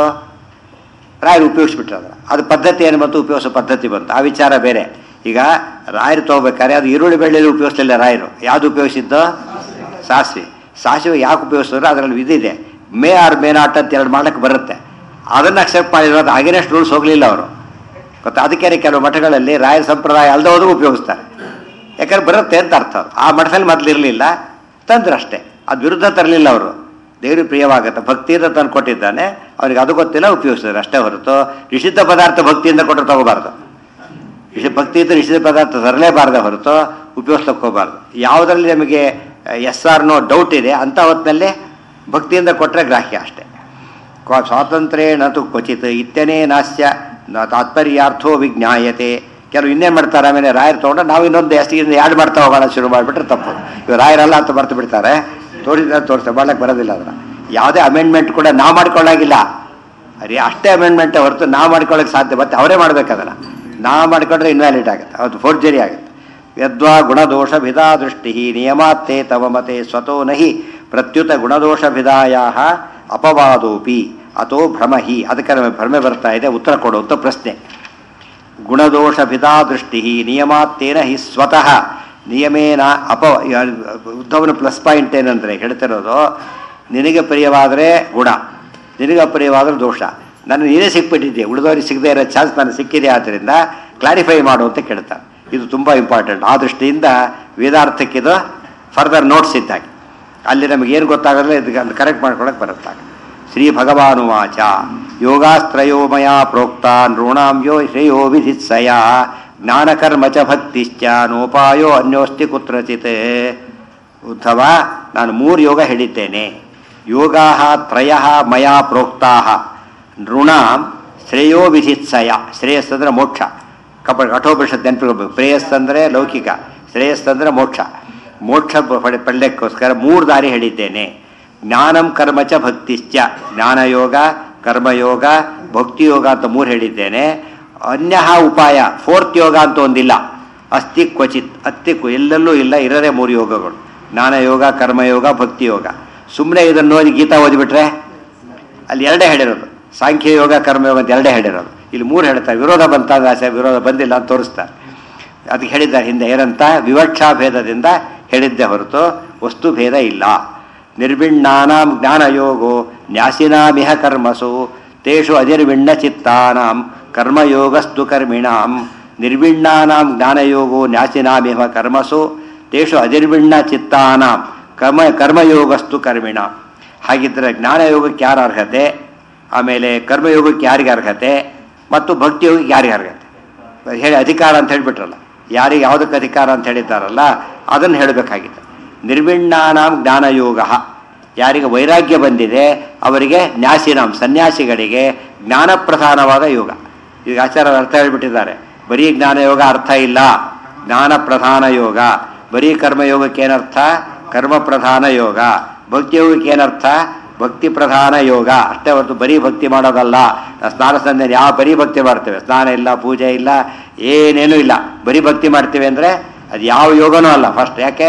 Speaker 1: ರಾಯರು ಉಪಯೋಗಿಸ್ಬಿಟ್ರು ಅದನ್ನು ಅದು ಪದ್ಧತಿ ಏನು ಬಂತು ಉಪಯೋಗಿಸೋ ಪದ್ಧತಿ ಬಂತು ಆ ವಿಚಾರ ಬೇರೆ ಈಗ ರಾಯರು ತೊಗೋಬೇಕಾದ್ರೆ ಅದು ಈರುಳ್ಳಿ ಬೆಳ್ಳುಳ್ಳಿ ಉಪಯೋಗಿಸಲಿಲ್ಲ ರಾಯರು ಯಾವುದು ಉಪಯೋಗಿಸಿದ್ದು ಸಾಸಿವೆ ಸಾಸಿವೆ ಯಾಕೆ ಉಪಯೋಗಿಸಿದ್ರು ಅದರಲ್ಲಿ ವಿಧಿದೆ ಮೇ ಆರ್ ಮೇ ನಾಟ್ ಅಂತ ಎರಡು ಮಾಡಕ್ಕೆ ಬರುತ್ತೆ ಅದನ್ನು ಅಕ್ಸೆಪ್ಟ್ ಮಾಡಿದ್ರು ಅದು ಆಗಿನಷ್ಟು ರೂಲ್ಸ್ ಹೋಗಲಿಲ್ಲ ಅವರು ಗೊತ್ತಾ ಅದಕ್ಕೆ ಕೆಲವು ಮಠಗಳಲ್ಲಿ ರಾಯರ ಸಂಪ್ರದಾಯ ಅಲ್ಲದೋದು ಉಪಯೋಗಿಸ್ತಾರೆ ಯಾಕಂದ್ರೆ ಬರುತ್ತೆ ಅಂತ ಅರ್ಥ ಅದು. ಆ ಮಠದಲ್ಲಿ ಮೊದಲು ಇರಲಿಲ್ಲ ತಂದ್ರು ಅಷ್ಟೇ ಅದು ವಿರುದ್ಧ ತರಲಿಲ್ಲ ಅವರು ದೇವ್ರಿಗೆ ಪ್ರಿಯವಾಗುತ್ತೆ ಭಕ್ತಿಯಿಂದ ತಂದು ಕೊಟ್ಟಿದ್ದಾನೆ ಅವ್ರಿಗೆ ಅದು ಗೊತ್ತಿಲ್ಲ ಉಪಯೋಗಿಸಿದ್ರೆ ಅಷ್ಟೇ ಹೊರತು ನಿಷಿದ್ಧ ಪದಾರ್ಥ ಭಕ್ತಿಯಿಂದ ಕೊಟ್ಟರೆ ತಗೋಬಾರ್ದು ನಿಷಿ ಭಕ್ತಿಯಿಂದ ನಿಷಿದ್ಧ ಪದಾರ್ಥ ತರಲೇಬಾರ್ದೆ ಹೊರತು ಉಪಯೋಗಿಸ್ಲಿಕ್ಕೆ ಹೋಗಬಾರ್ದು ಯಾವುದರಲ್ಲಿ ನಮಗೆ ಎಸ್ ಆರ್ ನೋ ಡೌಟ್ ಇದೆ ಅಂಥ ಹೊತ್ತಿನಲ್ಲಿ ಭಕ್ತಿಯಿಂದ ಕೊಟ್ಟರೆ ಗ್ರಾಹ್ಯ ಅಷ್ಟೇ ಕ್ವ- ಸ್ವಾತಂತ್ರ್ಯೇಣ ತು ಕ್ವಚಿತ್ ಇತ್ಯನೇ ನಾಸ್ಯ ನ- ತಾತ್ಪರ್ಯಾರ್ಥೋ ವಿಜ್ಞಾಯತೆ ಕೆಲವು ಇನ್ನೇನು ಮಾಡ್ತಾರೆ ಆಮೇಲೆ ರಾಯರ್ ತೊಗೊಂಡು ನಾವು ಇನ್ನೊಂದು ಜಾಸ್ತಿ ಯಾಡ್ ಮಾಡ್ತಾ ಹೋಗೋಣ ಶುರು ಮಾಡಿಬಿಟ್ರೆ ತಪ್ಪು ಇವಾಗ ರಾಯರಲ್ಲ ಅಂತ ಬರ್ತು ಬಿಡ್ತಾರೆ ತೋರಿಸಿದ ತೋರಿಸ್ತಾರೆ ಮಾಡ್ಲಿಕ್ಕೆ ಬರೋದಿಲ್ಲ ಅದನ್ನು ಯಾವುದೇ ಅಮೆಂಡ್ಮೆಂಟ್ ಕೂಡ ನಾವು ಮಾಡ್ಕೊಳ್ಳಾಗಿಲ್ಲ ಅದೇ ಅಷ್ಟೇ ಅಮೆಂಡ್ಮೆಂಟ್ ಹೊರತು ನಾವು ಮಾಡ್ಕೊಳ್ಳೋಕೆ ಸಾಧ್ಯ ಮತ್ತೆ ಅವರೇ ಮಾಡ್ಬೇಕು ಅದನ್ನು ನಾವು ಮಾಡಿಕೊಂಡ್ರೆ ಇನ್ವ್ಯಾಲಿಡ್ ಆಗುತ್ತೆ ಅದು ಫೋರ್ಜರಿ ಆಗುತ್ತೆ ಯದ್ವಾ ಗುಣದೋಷ ಭಿದಾ ದೃಷ್ಟಿ ನಿಯಮಾತ್ತೇ ತವ ಮತೆ ಸ್ವತೋ ನಹಿ ಪ್ರತ್ಯುತ ಗುಣದೋಷ ಭಿದಾಯ ಅಪವಾದೋಪಿ ಅಥೋ ಭ್ರಮ ಹಿ ಅದಕ್ಕೆ ನಮಗೆ ಭ್ರಮೆ ಬರ್ತಾ ಇದೆ ಉತ್ತರ ಕೊಡುವಂಥ ಪ್ರಶ್ನೆ ಗುಣದೋಷ ಭಿದಾ ದೃಷ್ಟಿ ನಿಯಮಾತ್ತೇನ ಹಿ ಸ್ವತಃ ನಿಯಮೇನ ಅಪ ಉದ್ಧವನ ಪ್ಲಸ್ ಪಾಯಿಂಟ್ ಏನಂದರೆ ಹೇಳ್ತಿರೋದು ನಿನಗೆ ಪ್ರಿಯವಾದರೆ ಗುಣ ನಿನಗೆ ಅಪ್ರಿಯವಾದರೆ ದೋಷ ನಾನು ನೀನೇ ಸಿಕ್ಬಿಟ್ಟಿದ್ದೆ ಉಳಿದವರಿಗೆ ಸಿಗದೇ ಇರೋ ಚಾನ್ಸ್ ನನಗೆ ಸಿಕ್ಕಿದೆ ಆದ್ದರಿಂದ ಕ್ಲಾರಿಫೈ ಮಾಡು ಅಂತ ಕೇಳ್ತಾರೆ ಇದು ತುಂಬ ಇಂಪಾರ್ಟೆಂಟ್ ಆ ದೃಷ್ಟಿಯಿಂದ ವೇದಾರ್ಥಕ್ಕಿದು ಫರ್ದರ್ ನೋಟ್ಸ್ ಇದ್ದಾಗೆ ಅಲ್ಲಿ ನಮಗೆ ಏನು ಗೊತ್ತಾಗೋದಿಲ್ಲ ಇದಕ್ಕೆ ಕರೆಕ್ಟ್ ಮಾಡ್ಕೊಳಕ್ಕೆ ಬರುತ್ತಾಗ ಶ್ರೀ ಭಗವಾನುವಾಚ ಯೋಗಾಸ್ತ್ರಯೋ ಮಯ ಪ್ರೋಕ್ತ ನೃಣಾಂ ಯೋ ಶ್ರೇಯೋ ವಿಧಿತ್ಸಯ ಜ್ಞಾನಕರ್ಮ ಚ ಭಕ್ತಿಶ್ಚ ನೋಪಾಯೋ ಅನ್ಯೋಸ್ತಿ ಕುತ್ರಚಿತ್ ಉದ್ಧವ ನಾನು ಮೂರು ಯೋಗ ಹೇಳಿದ್ದೇನೆ ಯೋಗಾ ತ್ರಯ ಮಯ ಪ್ರೋಕ್ತಾ ನೃಣಾಂ ಶ್ರೇಯೋ ವಿಧಿತ್ಸಯ ಶ್ರೇಯಸ್ಸಂದ್ರೆ ಮೋಕ್ಷ ಕಪ ಕಠೋಪನಿಷತ್ ನೆನಪಿರ್ಬೇಕು ಪ್ರೇಯಸ್ಸಂದ್ರೆ ಲೌಕಿಕ ಶ್ರೇಯಸ್ಸಂದ್ರೆ ಮೋಕ್ಷ ಮೋಕ್ಷ ಪಡೆ ಪಡೆಯಕ್ಕೋಸ್ಕರ ಮೂರು ದಾರಿ ಹೇಳಿದ್ದೇನೆ ಜ್ಞಾನಂ ಕರ್ಮ ಚ ಭಕ್ತಿಶ್ಚ ಜ್ಞಾನಯೋಗ ಕರ್ಮಯೋಗ ಭಕ್ತಿಯೋಗ ಅಂತ ಮೂರು ಹೇಳಿದ್ದೇನೆ ಅನ್ಯ ಉಪಾಯ ಫೋರ್ತ್ ಯೋಗ ಅಂತ ಒಂದಿಲ್ಲ ಅಸ್ತಿ ಕ್ವಚಿತ್ ಅತ್ತಿ ಕ್ವ- ಎಲ್ಲೆಲ್ಲೂ ಇಲ್ಲ ಇರದೇ ಮೂರು ಯೋಗಗಳು ಜ್ಞಾನಯೋಗ ಕರ್ಮಯೋಗ ಭಕ್ತಿಯೋಗ ಸುಮ್ಮನೆ ಇದನ್ನು ಓದಿ ಗೀತಾ ಓದಿಬಿಟ್ರೆ ಅಲ್ಲಿ ಎರಡೇ ಹೇಳಿರೋದು ಸಾಂಖ್ಯ ಯೋಗ ಕರ್ಮಯೋಗ ಅಂತ ಎರಡೇ ಹೇಳಿರೋದು ಇಲ್ಲಿ ಮೂರು ಹೇಳ್ತಾರೆ ವಿರೋಧ ಬಂತಾಗ ಆಸೆ ವಿರೋಧ ಬಂದಿಲ್ಲ ಅಂತ ತೋರಿಸ್ತಾರೆ ಅದಕ್ಕೆ ಹೇಳಿದ್ದಾರೆ ಹಿಂದೆ ಏನಂತ ವಿವಕ್ಷಾ ಭೇದದಿಂದ ಹೇಳಿದ್ದೆ ಹೊರತು ವಸ್ತು ಭೇದ ಇಲ್ಲ ನಿರ್ವಿಣ್ಣಾನಾಂ ಜ್ಞಾನಯೋಗೋ ನ್ಯಾಸಿನಾಮಿಹ ಕರ್ಮಸು ತೇಷು ಅಧಿರ್ವಿಣ್ಣ ಚಿತ್ತಾನಾಂ ಕರ್ಮಯೋಗಸ್ತು ಕರ್ಮಿಣಾಂ ನಿರ್ವಿಣ್ಣಾನಾಂ ಜ್ಞಾನಯೋಗೋ ನ್ಯಾಸಿನಾಮಿಹ ಕರ್ಮಸು ತೇಷು ಅಧಿರ್ವಿಣ್ಣ ಚಿತ್ತಾನಾಂ ಕರ್ಮ ಕರ್ಮಯೋಗಸ್ತು ಕರ್ಮಿಣಾಂ ಹಾಗಿದ್ದರೆ ಜ್ಞಾನಯೋಗಕ್ಕೆ ಯಾರ ಅರ್ಹತೆ ಆಮೇಲೆ ಕರ್ಮಯೋಗಕ್ಕೆ ಯಾರಿಗೆ ಅರ್ಹತೆ ಮತ್ತು ಭಕ್ತಿಯೋಗಕ್ಕೆ ಯಾರಿಗೆ ಅರ್ಹತೆ ಹೇಳಿ ಅಧಿಕಾರ ಅಂತ ಹೇಳಿಬಿಟ್ರಲ್ಲ ಯಾರಿಗೆ ಯಾವುದಕ್ಕೆ ಅಧಿಕಾರ ಅಂತ ಹೇಳಿದ್ದಾರಲ್ಲ ಅದನ್ನು ಹೇಳಬೇಕಾಗಿತ್ತು ನಿರ್ವಿಣ್ಣಾನಾಂ ಜ್ಞಾನಯೋಗ ಯಾರಿಗೆ ವೈರಾಗ್ಯ ಬಂದಿದೆ ಅವರಿಗೆ ನ್ಯಾಸಿನಾಂ ಸನ್ಯಾಸಿಗಳಿಗೆ ಜ್ಞಾನಪ್ರಧಾನವಾದ ಯೋಗ ಈಗ ಆಚಾರ್ಯರು ಅರ್ಥ ಹೇಳಿಬಿಟ್ಟಿದ್ದಾರೆ ಬರೀ ಜ್ಞಾನಯೋಗ ಅರ್ಥ ಇಲ್ಲ ಜ್ಞಾನ ಪ್ರಧಾನ ಯೋಗ ಬರೀ ಕರ್ಮಯೋಗಕ್ಕೆ ಏನರ್ಥ ಕರ್ಮ ಪ್ರಧಾನ ಯೋಗ ಭಕ್ತಿಯೋಗಕ್ಕೆ ಏನರ್ಥ ಭಕ್ತಿ ಪ್ರಧಾನ ಯೋಗ ಅಷ್ಟೇ ಹೊರತು ಬರೀ ಭಕ್ತಿ ಮಾಡೋದಲ್ಲ ನಾವು ಸ್ನಾನ ಸಂಧ್ಯೆ ಯಾವ ಬರೀ ಭಕ್ತಿ ಮಾಡ್ತೇವೆ ಸ್ನಾನ ಇಲ್ಲ ಪೂಜೆ ಇಲ್ಲ ಏನೇನೂ ಇಲ್ಲ ಬರೀ ಭಕ್ತಿ ಮಾಡ್ತೀವಿ ಅಂದರೆ ಅದು ಯಾವ ಯೋಗನೂ ಅಲ್ಲ ಫಸ್ಟ್ ಯಾಕೆ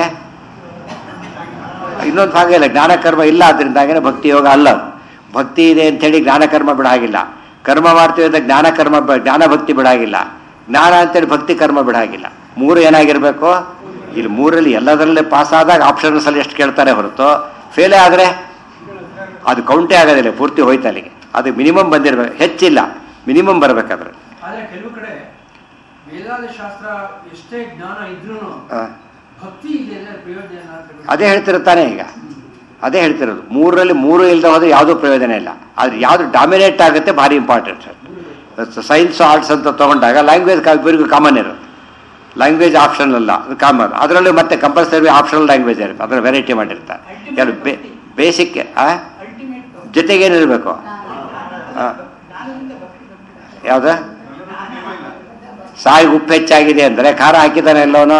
Speaker 1: ಇನ್ನೊಂದು ಭಾಗ ಇಲ್ಲ ಜ್ಞಾನಕರ್ಮ ಇಲ್ಲ ಅದರಿಂದಾಗೇ ಭಕ್ತಿ ಯೋಗ ಅಲ್ಲ ಅದು. ಭಕ್ತಿ ಇದೆ ಅಂಥೇಳಿ ಜ್ಞಾನಕರ್ಮ ಬಿಡಾಗಿಲ್ಲ ಕರ್ಮ ಮಾಡ್ತೀವಿ ಅಂತ ಜ್ಞಾನಕರ್ಮ ಬ- ಜ್ಞಾನ ಭಕ್ತಿ ಬಿಡಾಗಿಲ್ಲ ಜ್ಞಾನ ಅಂತೇಳಿ ಭಕ್ತಿ ಕರ್ಮ ಬಿಡಾಗಿಲ್ಲ ಮೂರು ಏನಾಗಿರಬೇಕು ಇಲ್ಲಿ ಮೂರಲ್ಲಿ ಎಲ್ಲದರಲ್ಲೇ ಪಾಸ್ ಆದಾಗ ಆಪ್ಷನ್ಸ್ ಅಲ್ಲಿ ಎಷ್ಟು ಕೇಳ್ತಾರೆ ಹೊರತು ಫೇಲೇ ಆದರೆ ಅದು ಕೌಂಟೇ ಆಗೋದಿಲ್ಲ ಪೂರ್ತಿ ಹೋಯ್ತು ಅಲ್ಲಿಗೆ ಅದು ಮಿನಿಮಮ್ ಬಂದಿರಬೇಕು ಹೆಚ್ಚಿಲ್ಲ ಮಿನಿಮಮ್ ಬರಬೇಕಾದ್ರೆ
Speaker 2: ಆದ್ರೆ ಕೆಲವು ಕಡೆ ವೇದಾಂತ ಶಾಸ್ತ್ರ ಎಷ್ಟೇ ಜ್ಞಾನ ಇದ್ರೂ ಭಕ್ತಿ ಇದೆ ಅಂದ್ರೆ ಪ್ರಯೋಜನ ಇಲ್ಲ ಅಂತ ಬಿಟ್ಟು.
Speaker 1: ಅದೇ ಹೇಳ್ತಿರ್ತಾನೆ ಈಗ ಅದೇ ಹೇಳ್ತಿರೋದು ಮೂರರಲ್ಲಿ ಮೂರು ಇಲ್ಲದೆ ಹೋದ್ರೆ ಯಾವುದೂ ಪ್ರಯೋಜನ ಇಲ್ಲ ಆದರೆ ಯಾವುದು ಡಾಮಿನೇಟ್ ಆಗುತ್ತೆ ಭಾರಿ ಇಂಪಾರ್ಟೆಂಟ್ ಸೈನ್ಸ್ ಆರ್ಟ್ಸ್ ಅಂತ ತೊಗೊಂಡಾಗ ಲ್ಯಾಂಗ್ವೇಜ್ ಇಬ್ಬರಿಗೂ ಕಾಮನ್ ಇರುತ್ತೆ ಲ್ಯಾಂಗ್ವೇಜ್ ಆಪ್ಷನ್ ಅಲ್ಲ ಅದು ಕಾಮನ್ ಅದರಲ್ಲೂ ಮತ್ತೆ ಕಂಪಲ್ಸರಿ ಆಪ್ಷನಲ್ ಲ್ಯಾಂಗ್ವೇಜ್ ಇರುತ್ತೆ ಅದರ ವೆರೈಟಿ ಮಾಡಿರ್ತಾರೆ ಕೆಲವು ಬೇ ಬೇಸಿಕ್ ಜೊತೆಗೇನಿರಬೇಕು ಯಾವುದು ಸಾಯಿಗೆ ಉಪ್ಪು ಹೆಚ್ಚಾಗಿದೆ ಅಂದರೆ ಖಾರ ಹಾಕಿದ್ದಾನೆ ಎಲ್ಲೋನು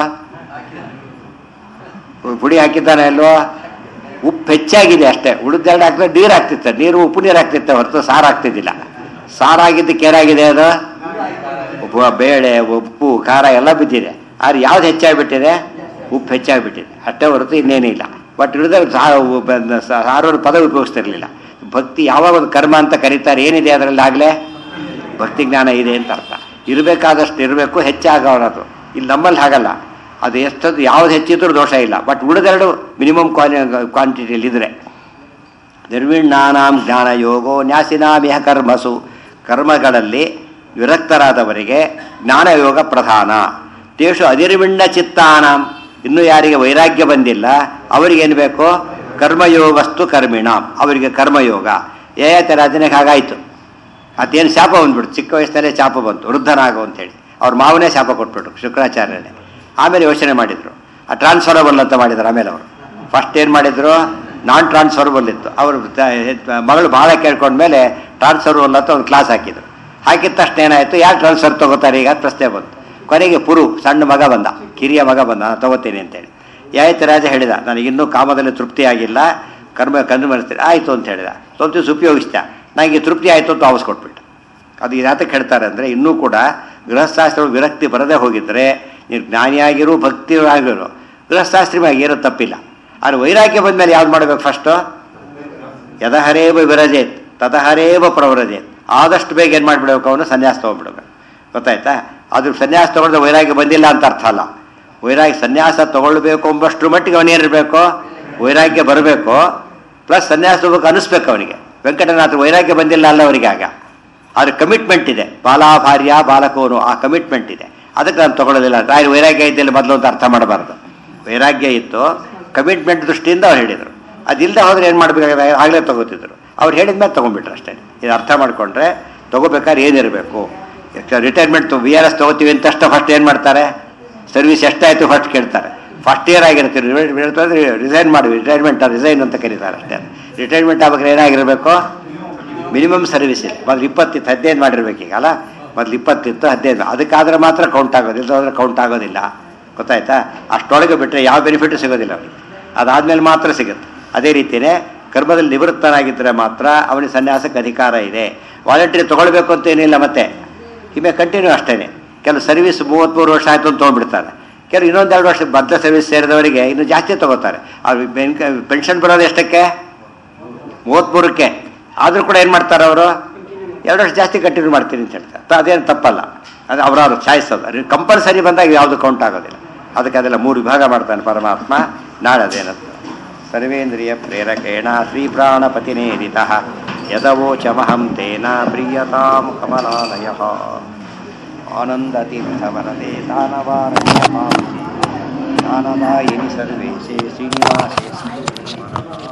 Speaker 1: ಪುಡಿ ಹಾಕಿದ್ದಾನೆ ಅಲ್ವೋ ಉಪ್ಪು ಹೆಚ್ಚಾಗಿದೆ ಅಷ್ಟೇ ಉಳಿದೆರಡು ಹಾಕಿದ್ರೆ ನೀರು ಹಾಕ್ತಿತ್ತೆ ನೀರು ಉಪ್ಪು ನೀರು ಹಾಕ್ತಿತ್ತೆ ಹೊರತು ಸಾರು ಹಾಕ್ತಿದ್ದಿಲ್ಲ ಸಾರಾಗಿದ್ದಕ್ಕೆ ಏನಾಗಿದೆ ಅದು ಉಪ್ಪು ಬೇಳೆ ಉಪ್ಪು ಖಾರ ಎಲ್ಲ ಬಿದ್ದಿದೆ ಆದ್ರೆ ಯಾವ್ದು ಹೆಚ್ಚಾಗಿಬಿಟ್ಟಿದೆ ಉಪ್ಪು ಹೆಚ್ಚಾಗಿಬಿಟ್ಟಿದೆ ಅಷ್ಟೇ ಹೊರತು ಇನ್ನೇನಿಲ್ಲ ಬಟ್ ಹಿಡಿದ್ರೆ ಸಾರೋರು ಪದ ಉಪಯೋಗಿಸ್ತಿರ್ಲಿಲ್ಲ ಭಕ್ತಿ ಯಾವಾಗ ಒಂದು ಕರ್ಮ ಅಂತ ಕರೀತಾರೆ ಏನಿದೆ ಅದರಲ್ಲಿ ಆಗಲೇ ಭಕ್ತಿ ಜ್ಞಾನ ಇದೆ ಅಂತ ಅರ್ಥ ಇರಬೇಕಾದಷ್ಟು ಇರಬೇಕು ಹೆಚ್ಚಾಗೋಣದು ಇಲ್ಲಿ ನಮ್ಮಲ್ಲಿ ಹಾಗಲ್ಲ ಅದು ಎಷ್ಟೊಂದು ಯಾವ್ದು ಹೆಚ್ಚಿದ್ರೂ ದೋಷ ಇಲ್ಲ ಬಟ್ ಉಳಿದೆರಡು ಮಿನಿಮಮ್ ಕ್ವಾಲಿ ಕ್ವಾಂಟಿಟಿಯಲ್ಲಿ ಇದ್ರೆ ನಿರ್ವಿಣ್ಣಾನಾಂ ಜ್ಞಾನ ಯೋಗೋ ನ್ಯಾಸಿನಾಮಿಹ ಕರ್ಮಸು ಕರ್ಮಗಳಲ್ಲಿ ವಿರಕ್ತರಾದವರಿಗೆ ಜ್ಞಾನಯೋಗ ಪ್ರಧಾನ ತೇಷು ಅಧಿರ್ವಿಣ್ಣ ಚಿತ್ತಾನಾಂ ಇನ್ನೂ ಯಾರಿಗೆ ವೈರಾಗ್ಯ ಬಂದಿಲ್ಲ ಅವರಿಗೇನು ಬೇಕು ಕರ್ಮಯೋಗಸ್ತು ಕರ್ಮಿಣಾಂ ಅವರಿಗೆ ಕರ್ಮಯೋಗ ಯಯಾತರಾಜನಿಗೆ ಹಾಗಾಯಿತು ಅದೇನು ಶಾಪ ಬಂದ್ಬಿಡ್ತು ಚಿಕ್ಕ ವಯಸ್ಸಿನಲ್ಲೇ ಶಾಪ ಬಂತು ವೃದ್ಧನಾಗು ಅಂತೇಳಿ ಅವ್ರ ಮಾವನೇ ಶಾಪ ಕೊಟ್ಬಿಟ್ರು ಶುಕ್ರಾಚಾರ್ಯನೇ ಆಮೇಲೆ ಯೋಚನೆ ಮಾಡಿದರು ಆ ಟ್ರಾನ್ಸ್ಫರಬಲ್ ಅಂತ ಮಾಡಿದ್ರು ಆಮೇಲೆ ಅವರು ಫಸ್ಟ್ ಏನು ಮಾಡಿದ್ರು ನಾನ್ ಟ್ರಾನ್ಸ್ಫರಬಲ್ ಇತ್ತು ಅವರು ತ- ಮಗಳು ಭಾಳ ಕೇಳ್ಕೊಂಡ್ಮೇಲೆ ಟ್ರಾನ್ಸ್ಫರಬಲ್ ಅಂತ ಒಂದು ಕ್ಲಾಸ್ ಹಾಕಿದ್ರು ಹಾಕಿದ ತಕ್ಷಣ ಏನಾಯಿತು ಯಾರು ಟ್ರಾನ್ಸ್ಫರ್ ತಗೋತಾರೆ ಈಗ ಅಂತ ಪ್ರಶ್ನೆ ಬಂತು ಕೊನೆಗೆ ಪುರು ಸಣ್ಣ ಮಗ ಬಂದ ಕಿರಿಯ ಮಗ ಬಂದ ನಾನು ತಗೋತೀನಿ ಅಂತೇಳಿ ಯಾಯ್ತು ರಾಜ ಹೇಳಿದ ನನಗೆ ಇನ್ನೂ ಕಾಮದಲ್ಲಿ ತೃಪ್ತಿ ಆಗಿಲ್ಲ ಕರ್ಮ ಕಣ್ಣು ಮರೆಸ್ತೀನಿ ಆಯಿತು ಅಂತ ಹೇಳಿದ ಸ್ವಲ್ಪ ದಿವಸ ಉಪಯೋಗಿಸ್ದ ನನಗೆ ತೃಪ್ತಿ ಆಯಿತು ಅಂತ ವಾಪಸ್ ಕೊಟ್ಬಿಟ್ಟು ಅದು ಯಾತಕ್ಕೆ ಹೇಳ್ತಾರೆ ಅಂದರೆ ಇನ್ನೂ ಕೂಡ ಗೃಹಸ್ಥಾಸ್ತ್ರ ವಿರಕ್ತಿ ಬರದೇ ಹೋಗಿದ್ರೆ ನೀನು ಜ್ಞಾನಿಯಾಗಿರು ಭಕ್ತಿ ಆಗಿರು ಗೃಹಸ್ಥಾಸ್ತ್ರಿಯಾಗಿ ಏನೂ ತಪ್ಪಿಲ್ಲ ಆದರೆ ವೈರಾಗ್ಯ ಬಂದಮೇಲೆ ಯಾವ್ದು ಮಾಡಬೇಕು ಫಸ್ಟು ಯದಹರೇವ ವಿರಜೇತ್ ತದಹರೇವ ಪ್ರವ್ರಜೇತ್ ಆದಷ್ಟು ಬೇಗ ಏನು ಮಾಡಿಬಿಡ್ಬೇಕು ಅವನು ಸನ್ಯಾಸ ತೊಗೊಂಡ್ಬಿಡ್ಬೇಕು ಗೊತ್ತಾಯ್ತಾ ಅದು ಸನ್ಯಾಸ ತೊಗೊಂಡ್ರೆ ವೈರಾಗ್ಯ ಬಂದಿಲ್ಲ ಅಂತ ಅರ್ಥ ಅಲ್ಲ ವೈರಾಗ್ಯ ಸನ್ಯಾಸ ತಗೊಳ್ಬೇಕು ಎಂಬಷ್ಟರ ಮಟ್ಟಿಗೆ ಅವನೇನಿರಬೇಕು ವೈರಾಗ್ಯ ಬರಬೇಕು ಪ್ಲಸ್ ಸನ್ಯಾಸ ತಗೋಬೇಕು ಅನಿಸ್ಬೇಕು ಅವನಿಗೆ ವೆಂಕಟನಾಥ ವೈರಾಗ್ಯ ಬಂದಿಲ್ಲ ಅಲ್ಲ ಅವರಿಗೆ ಆಗ ಆದ್ರೆ ಕಮಿಟ್ಮೆಂಟ್ ಇದೆ ಬಾಲಾ ಭಾರ್ಯ ಬಾಲಕೋನು ಆ ಕಮಿಟ್ಮೆಂಟ್ ಇದೆ ಅದಕ್ಕೆ ನಾನು ತಗೊಳ್ಳೋದಿಲ್ಲ ರಾಯರು ವೈರಾಗ್ಯ ಇದ್ದಲ್ಲಿ ಮೊದಲು ಅಂತ ಅರ್ಥ ಮಾಡಬಾರ್ದು ವೈರಾಗ್ಯ ಇತ್ತು ಕಮಿಟ್ಮೆಂಟ್ ದೃಷ್ಟಿಯಿಂದ ಅವ್ರು ಹೇಳಿದರು ಅದಿಲ್ಲದೆ ಹೋದ್ರೆ ಏನು ಮಾಡಬೇಕಾಗಿದೆ ಆಗಲೇ ತಗೋತಿದ್ರು ಅವ್ರು ಹೇಳಿದ ಮೇಲೆ ತೊಗೊಂಡ್ಬಿಟ್ರು ಅಷ್ಟೇ ಇದು ಅರ್ಥ ಮಾಡಿಕೊಂಡ್ರೆ ತಗೋಬೇಕಾದ್ರೆ ಏನಿರಬೇಕು ರಿಟೈರ್ಮೆಂಟ್ ವಿ ಆರ್ ಎಸ್ ತೊಗೋತೀವಿ ಅಂತ ತಕ್ಷಣ ಫಸ್ಟ್ ಏನು ಮಾಡ್ತಾರೆ ಸರ್ವಿಸ್ ಎಷ್ಟಾಯಿತು ಫಸ್ಟ್ ಕೇಳ್ತಾರೆ ಫಸ್ಟ್ ಇಯರ್ ಆಗಿರ್ತೀವಿ ರಿಸೈನ್ ಮಾಡಿ ರಿಟೈರ್ಮೆಂಟ್ ರಿಸೈನ್ ಅಂತ ಕರೀತಾರೆ ಅಷ್ಟೇ ರಿಟೈರ್ಮೆಂಟ್ ಆಗ್ಬೇಕಾದ್ರೆ ಏನಾಗಿರಬೇಕು ಮಿನಿಮಮ್ ಸರ್ವಿಸ್ ಇದೆ ಮೊದಲು ಇಪ್ಪತ್ತಿತ್ತು ಹದಿನೈದು ಮಾಡಿರ್ಬೇಕೀಗ ಅಲ್ಲ ಮೊದಲು ಇಪ್ಪತ್ತಿತ್ತು ಹದಿನೈದು ಅದಕ್ಕಾದ್ರೆ ಮಾತ್ರ ಕೌಂಟ್ ಆಗೋದು ಇಲ್ಲದ್ರೆ ಕೌಂಟ್ ಆಗೋದಿಲ್ಲ ಗೊತ್ತಾಯ್ತಾ ಅಷ್ಟೊಳಗೆ ಬಿಟ್ಟರೆ ಯಾವ ಬೆನಿಫಿಟ್ ಸಿಗೋದಿಲ್ಲ ಅವನಿಗೆ ಅದಾದಮೇಲೆ ಮಾತ್ರ ಸಿಗುತ್ತೆ ಅದೇ ರೀತಿಯೇ ಕರ್ಮದಲ್ಲಿ ನಿವೃತ್ತನಾಗಿದ್ದರೆ ಮಾತ್ರ ಅವನಿಗೆ ಸನ್ಯಾಸಕ್ಕೆ ಅಧಿಕಾರ ಇದೆ ವಾಲಂಟಿಯರ್ ತೊಗೊಳ್ಬೇಕು ಅಂತ ಏನಿಲ್ಲ ಮತ್ತೆ ಇಮೆ ಕಂಟಿನ್ಯೂ ಅಷ್ಟೇ ಕೆಲವು ಸರ್ವಿಸ್ ಮೂವತ್ತ್ಮೂರು ವರ್ಷ ಆಯಿತು ಅಂತ ತೊಗೊಂಡ್ಬಿಡ್ತಾರೆ ಕೆಲವು ಇನ್ನೊಂದೆರಡು ವರ್ಷ ಬದ್ಧ ಸರ್ವಿಸ್ ಸೇರಿದವರಿಗೆ ಇನ್ನೂ ಜಾಸ್ತಿ ತೊಗೋತಾರೆ ಅವ್ರು ಪೆನ್ಷನ್ ಬರೋದು ಎಷ್ಟಕ್ಕೆ ಮೂವತ್ತ್ಮೂರಕ್ಕೆ ಆದರೂ ಕೂಡ ಏನು ಮಾಡ್ತಾರೆ ಅವರು ಎರಡು ವರ್ಷ ಜಾಸ್ತಿ ಕಂಟಿನ್ಯೂ ಮಾಡ್ತೀನಿ ಅಂತ ಹೇಳ್ತಾರೆ ತ- ಅದೇನು ತಪ್ಪಲ್ಲ ಅದು ಅವರವ್ರ ಚಾಯ್ಸ್ ಅದು ಕಂಪಲ್ಸರಿ ಬಂದಾಗ ಯಾವುದು ಕೌಂಟ್ ಆಗೋದಿಲ್ಲ ಅದಕ್ಕೆ ಅದೆಲ್ಲ ಮೂರು ವಿಭಾಗ ಮಾಡ್ತಾನೆ ಪರಮಾತ್ಮ ನಾಳೆ ಅದೇನಂತ ಸರ್ವೇಂದ್ರಿಯ ಪ್ರೇರಕೇಣ ಶ್ರೀಪ್ರಾಣಪತಿನೇರಿತ ಯದವೋಚಮಹಂ ತೇನ ಪ್ರಿಯತಾಂ ಕಮಲಾಲಯ ಆನಂದತೀರ್ಥವರದೆ ದಾನವಾರಣ್ಯ ಮಾಂಸಿ ದಾನದಾಯಿನಿ ಸರ್ವೇಶೇ ಶ್ರೀನಿವಾಸೇ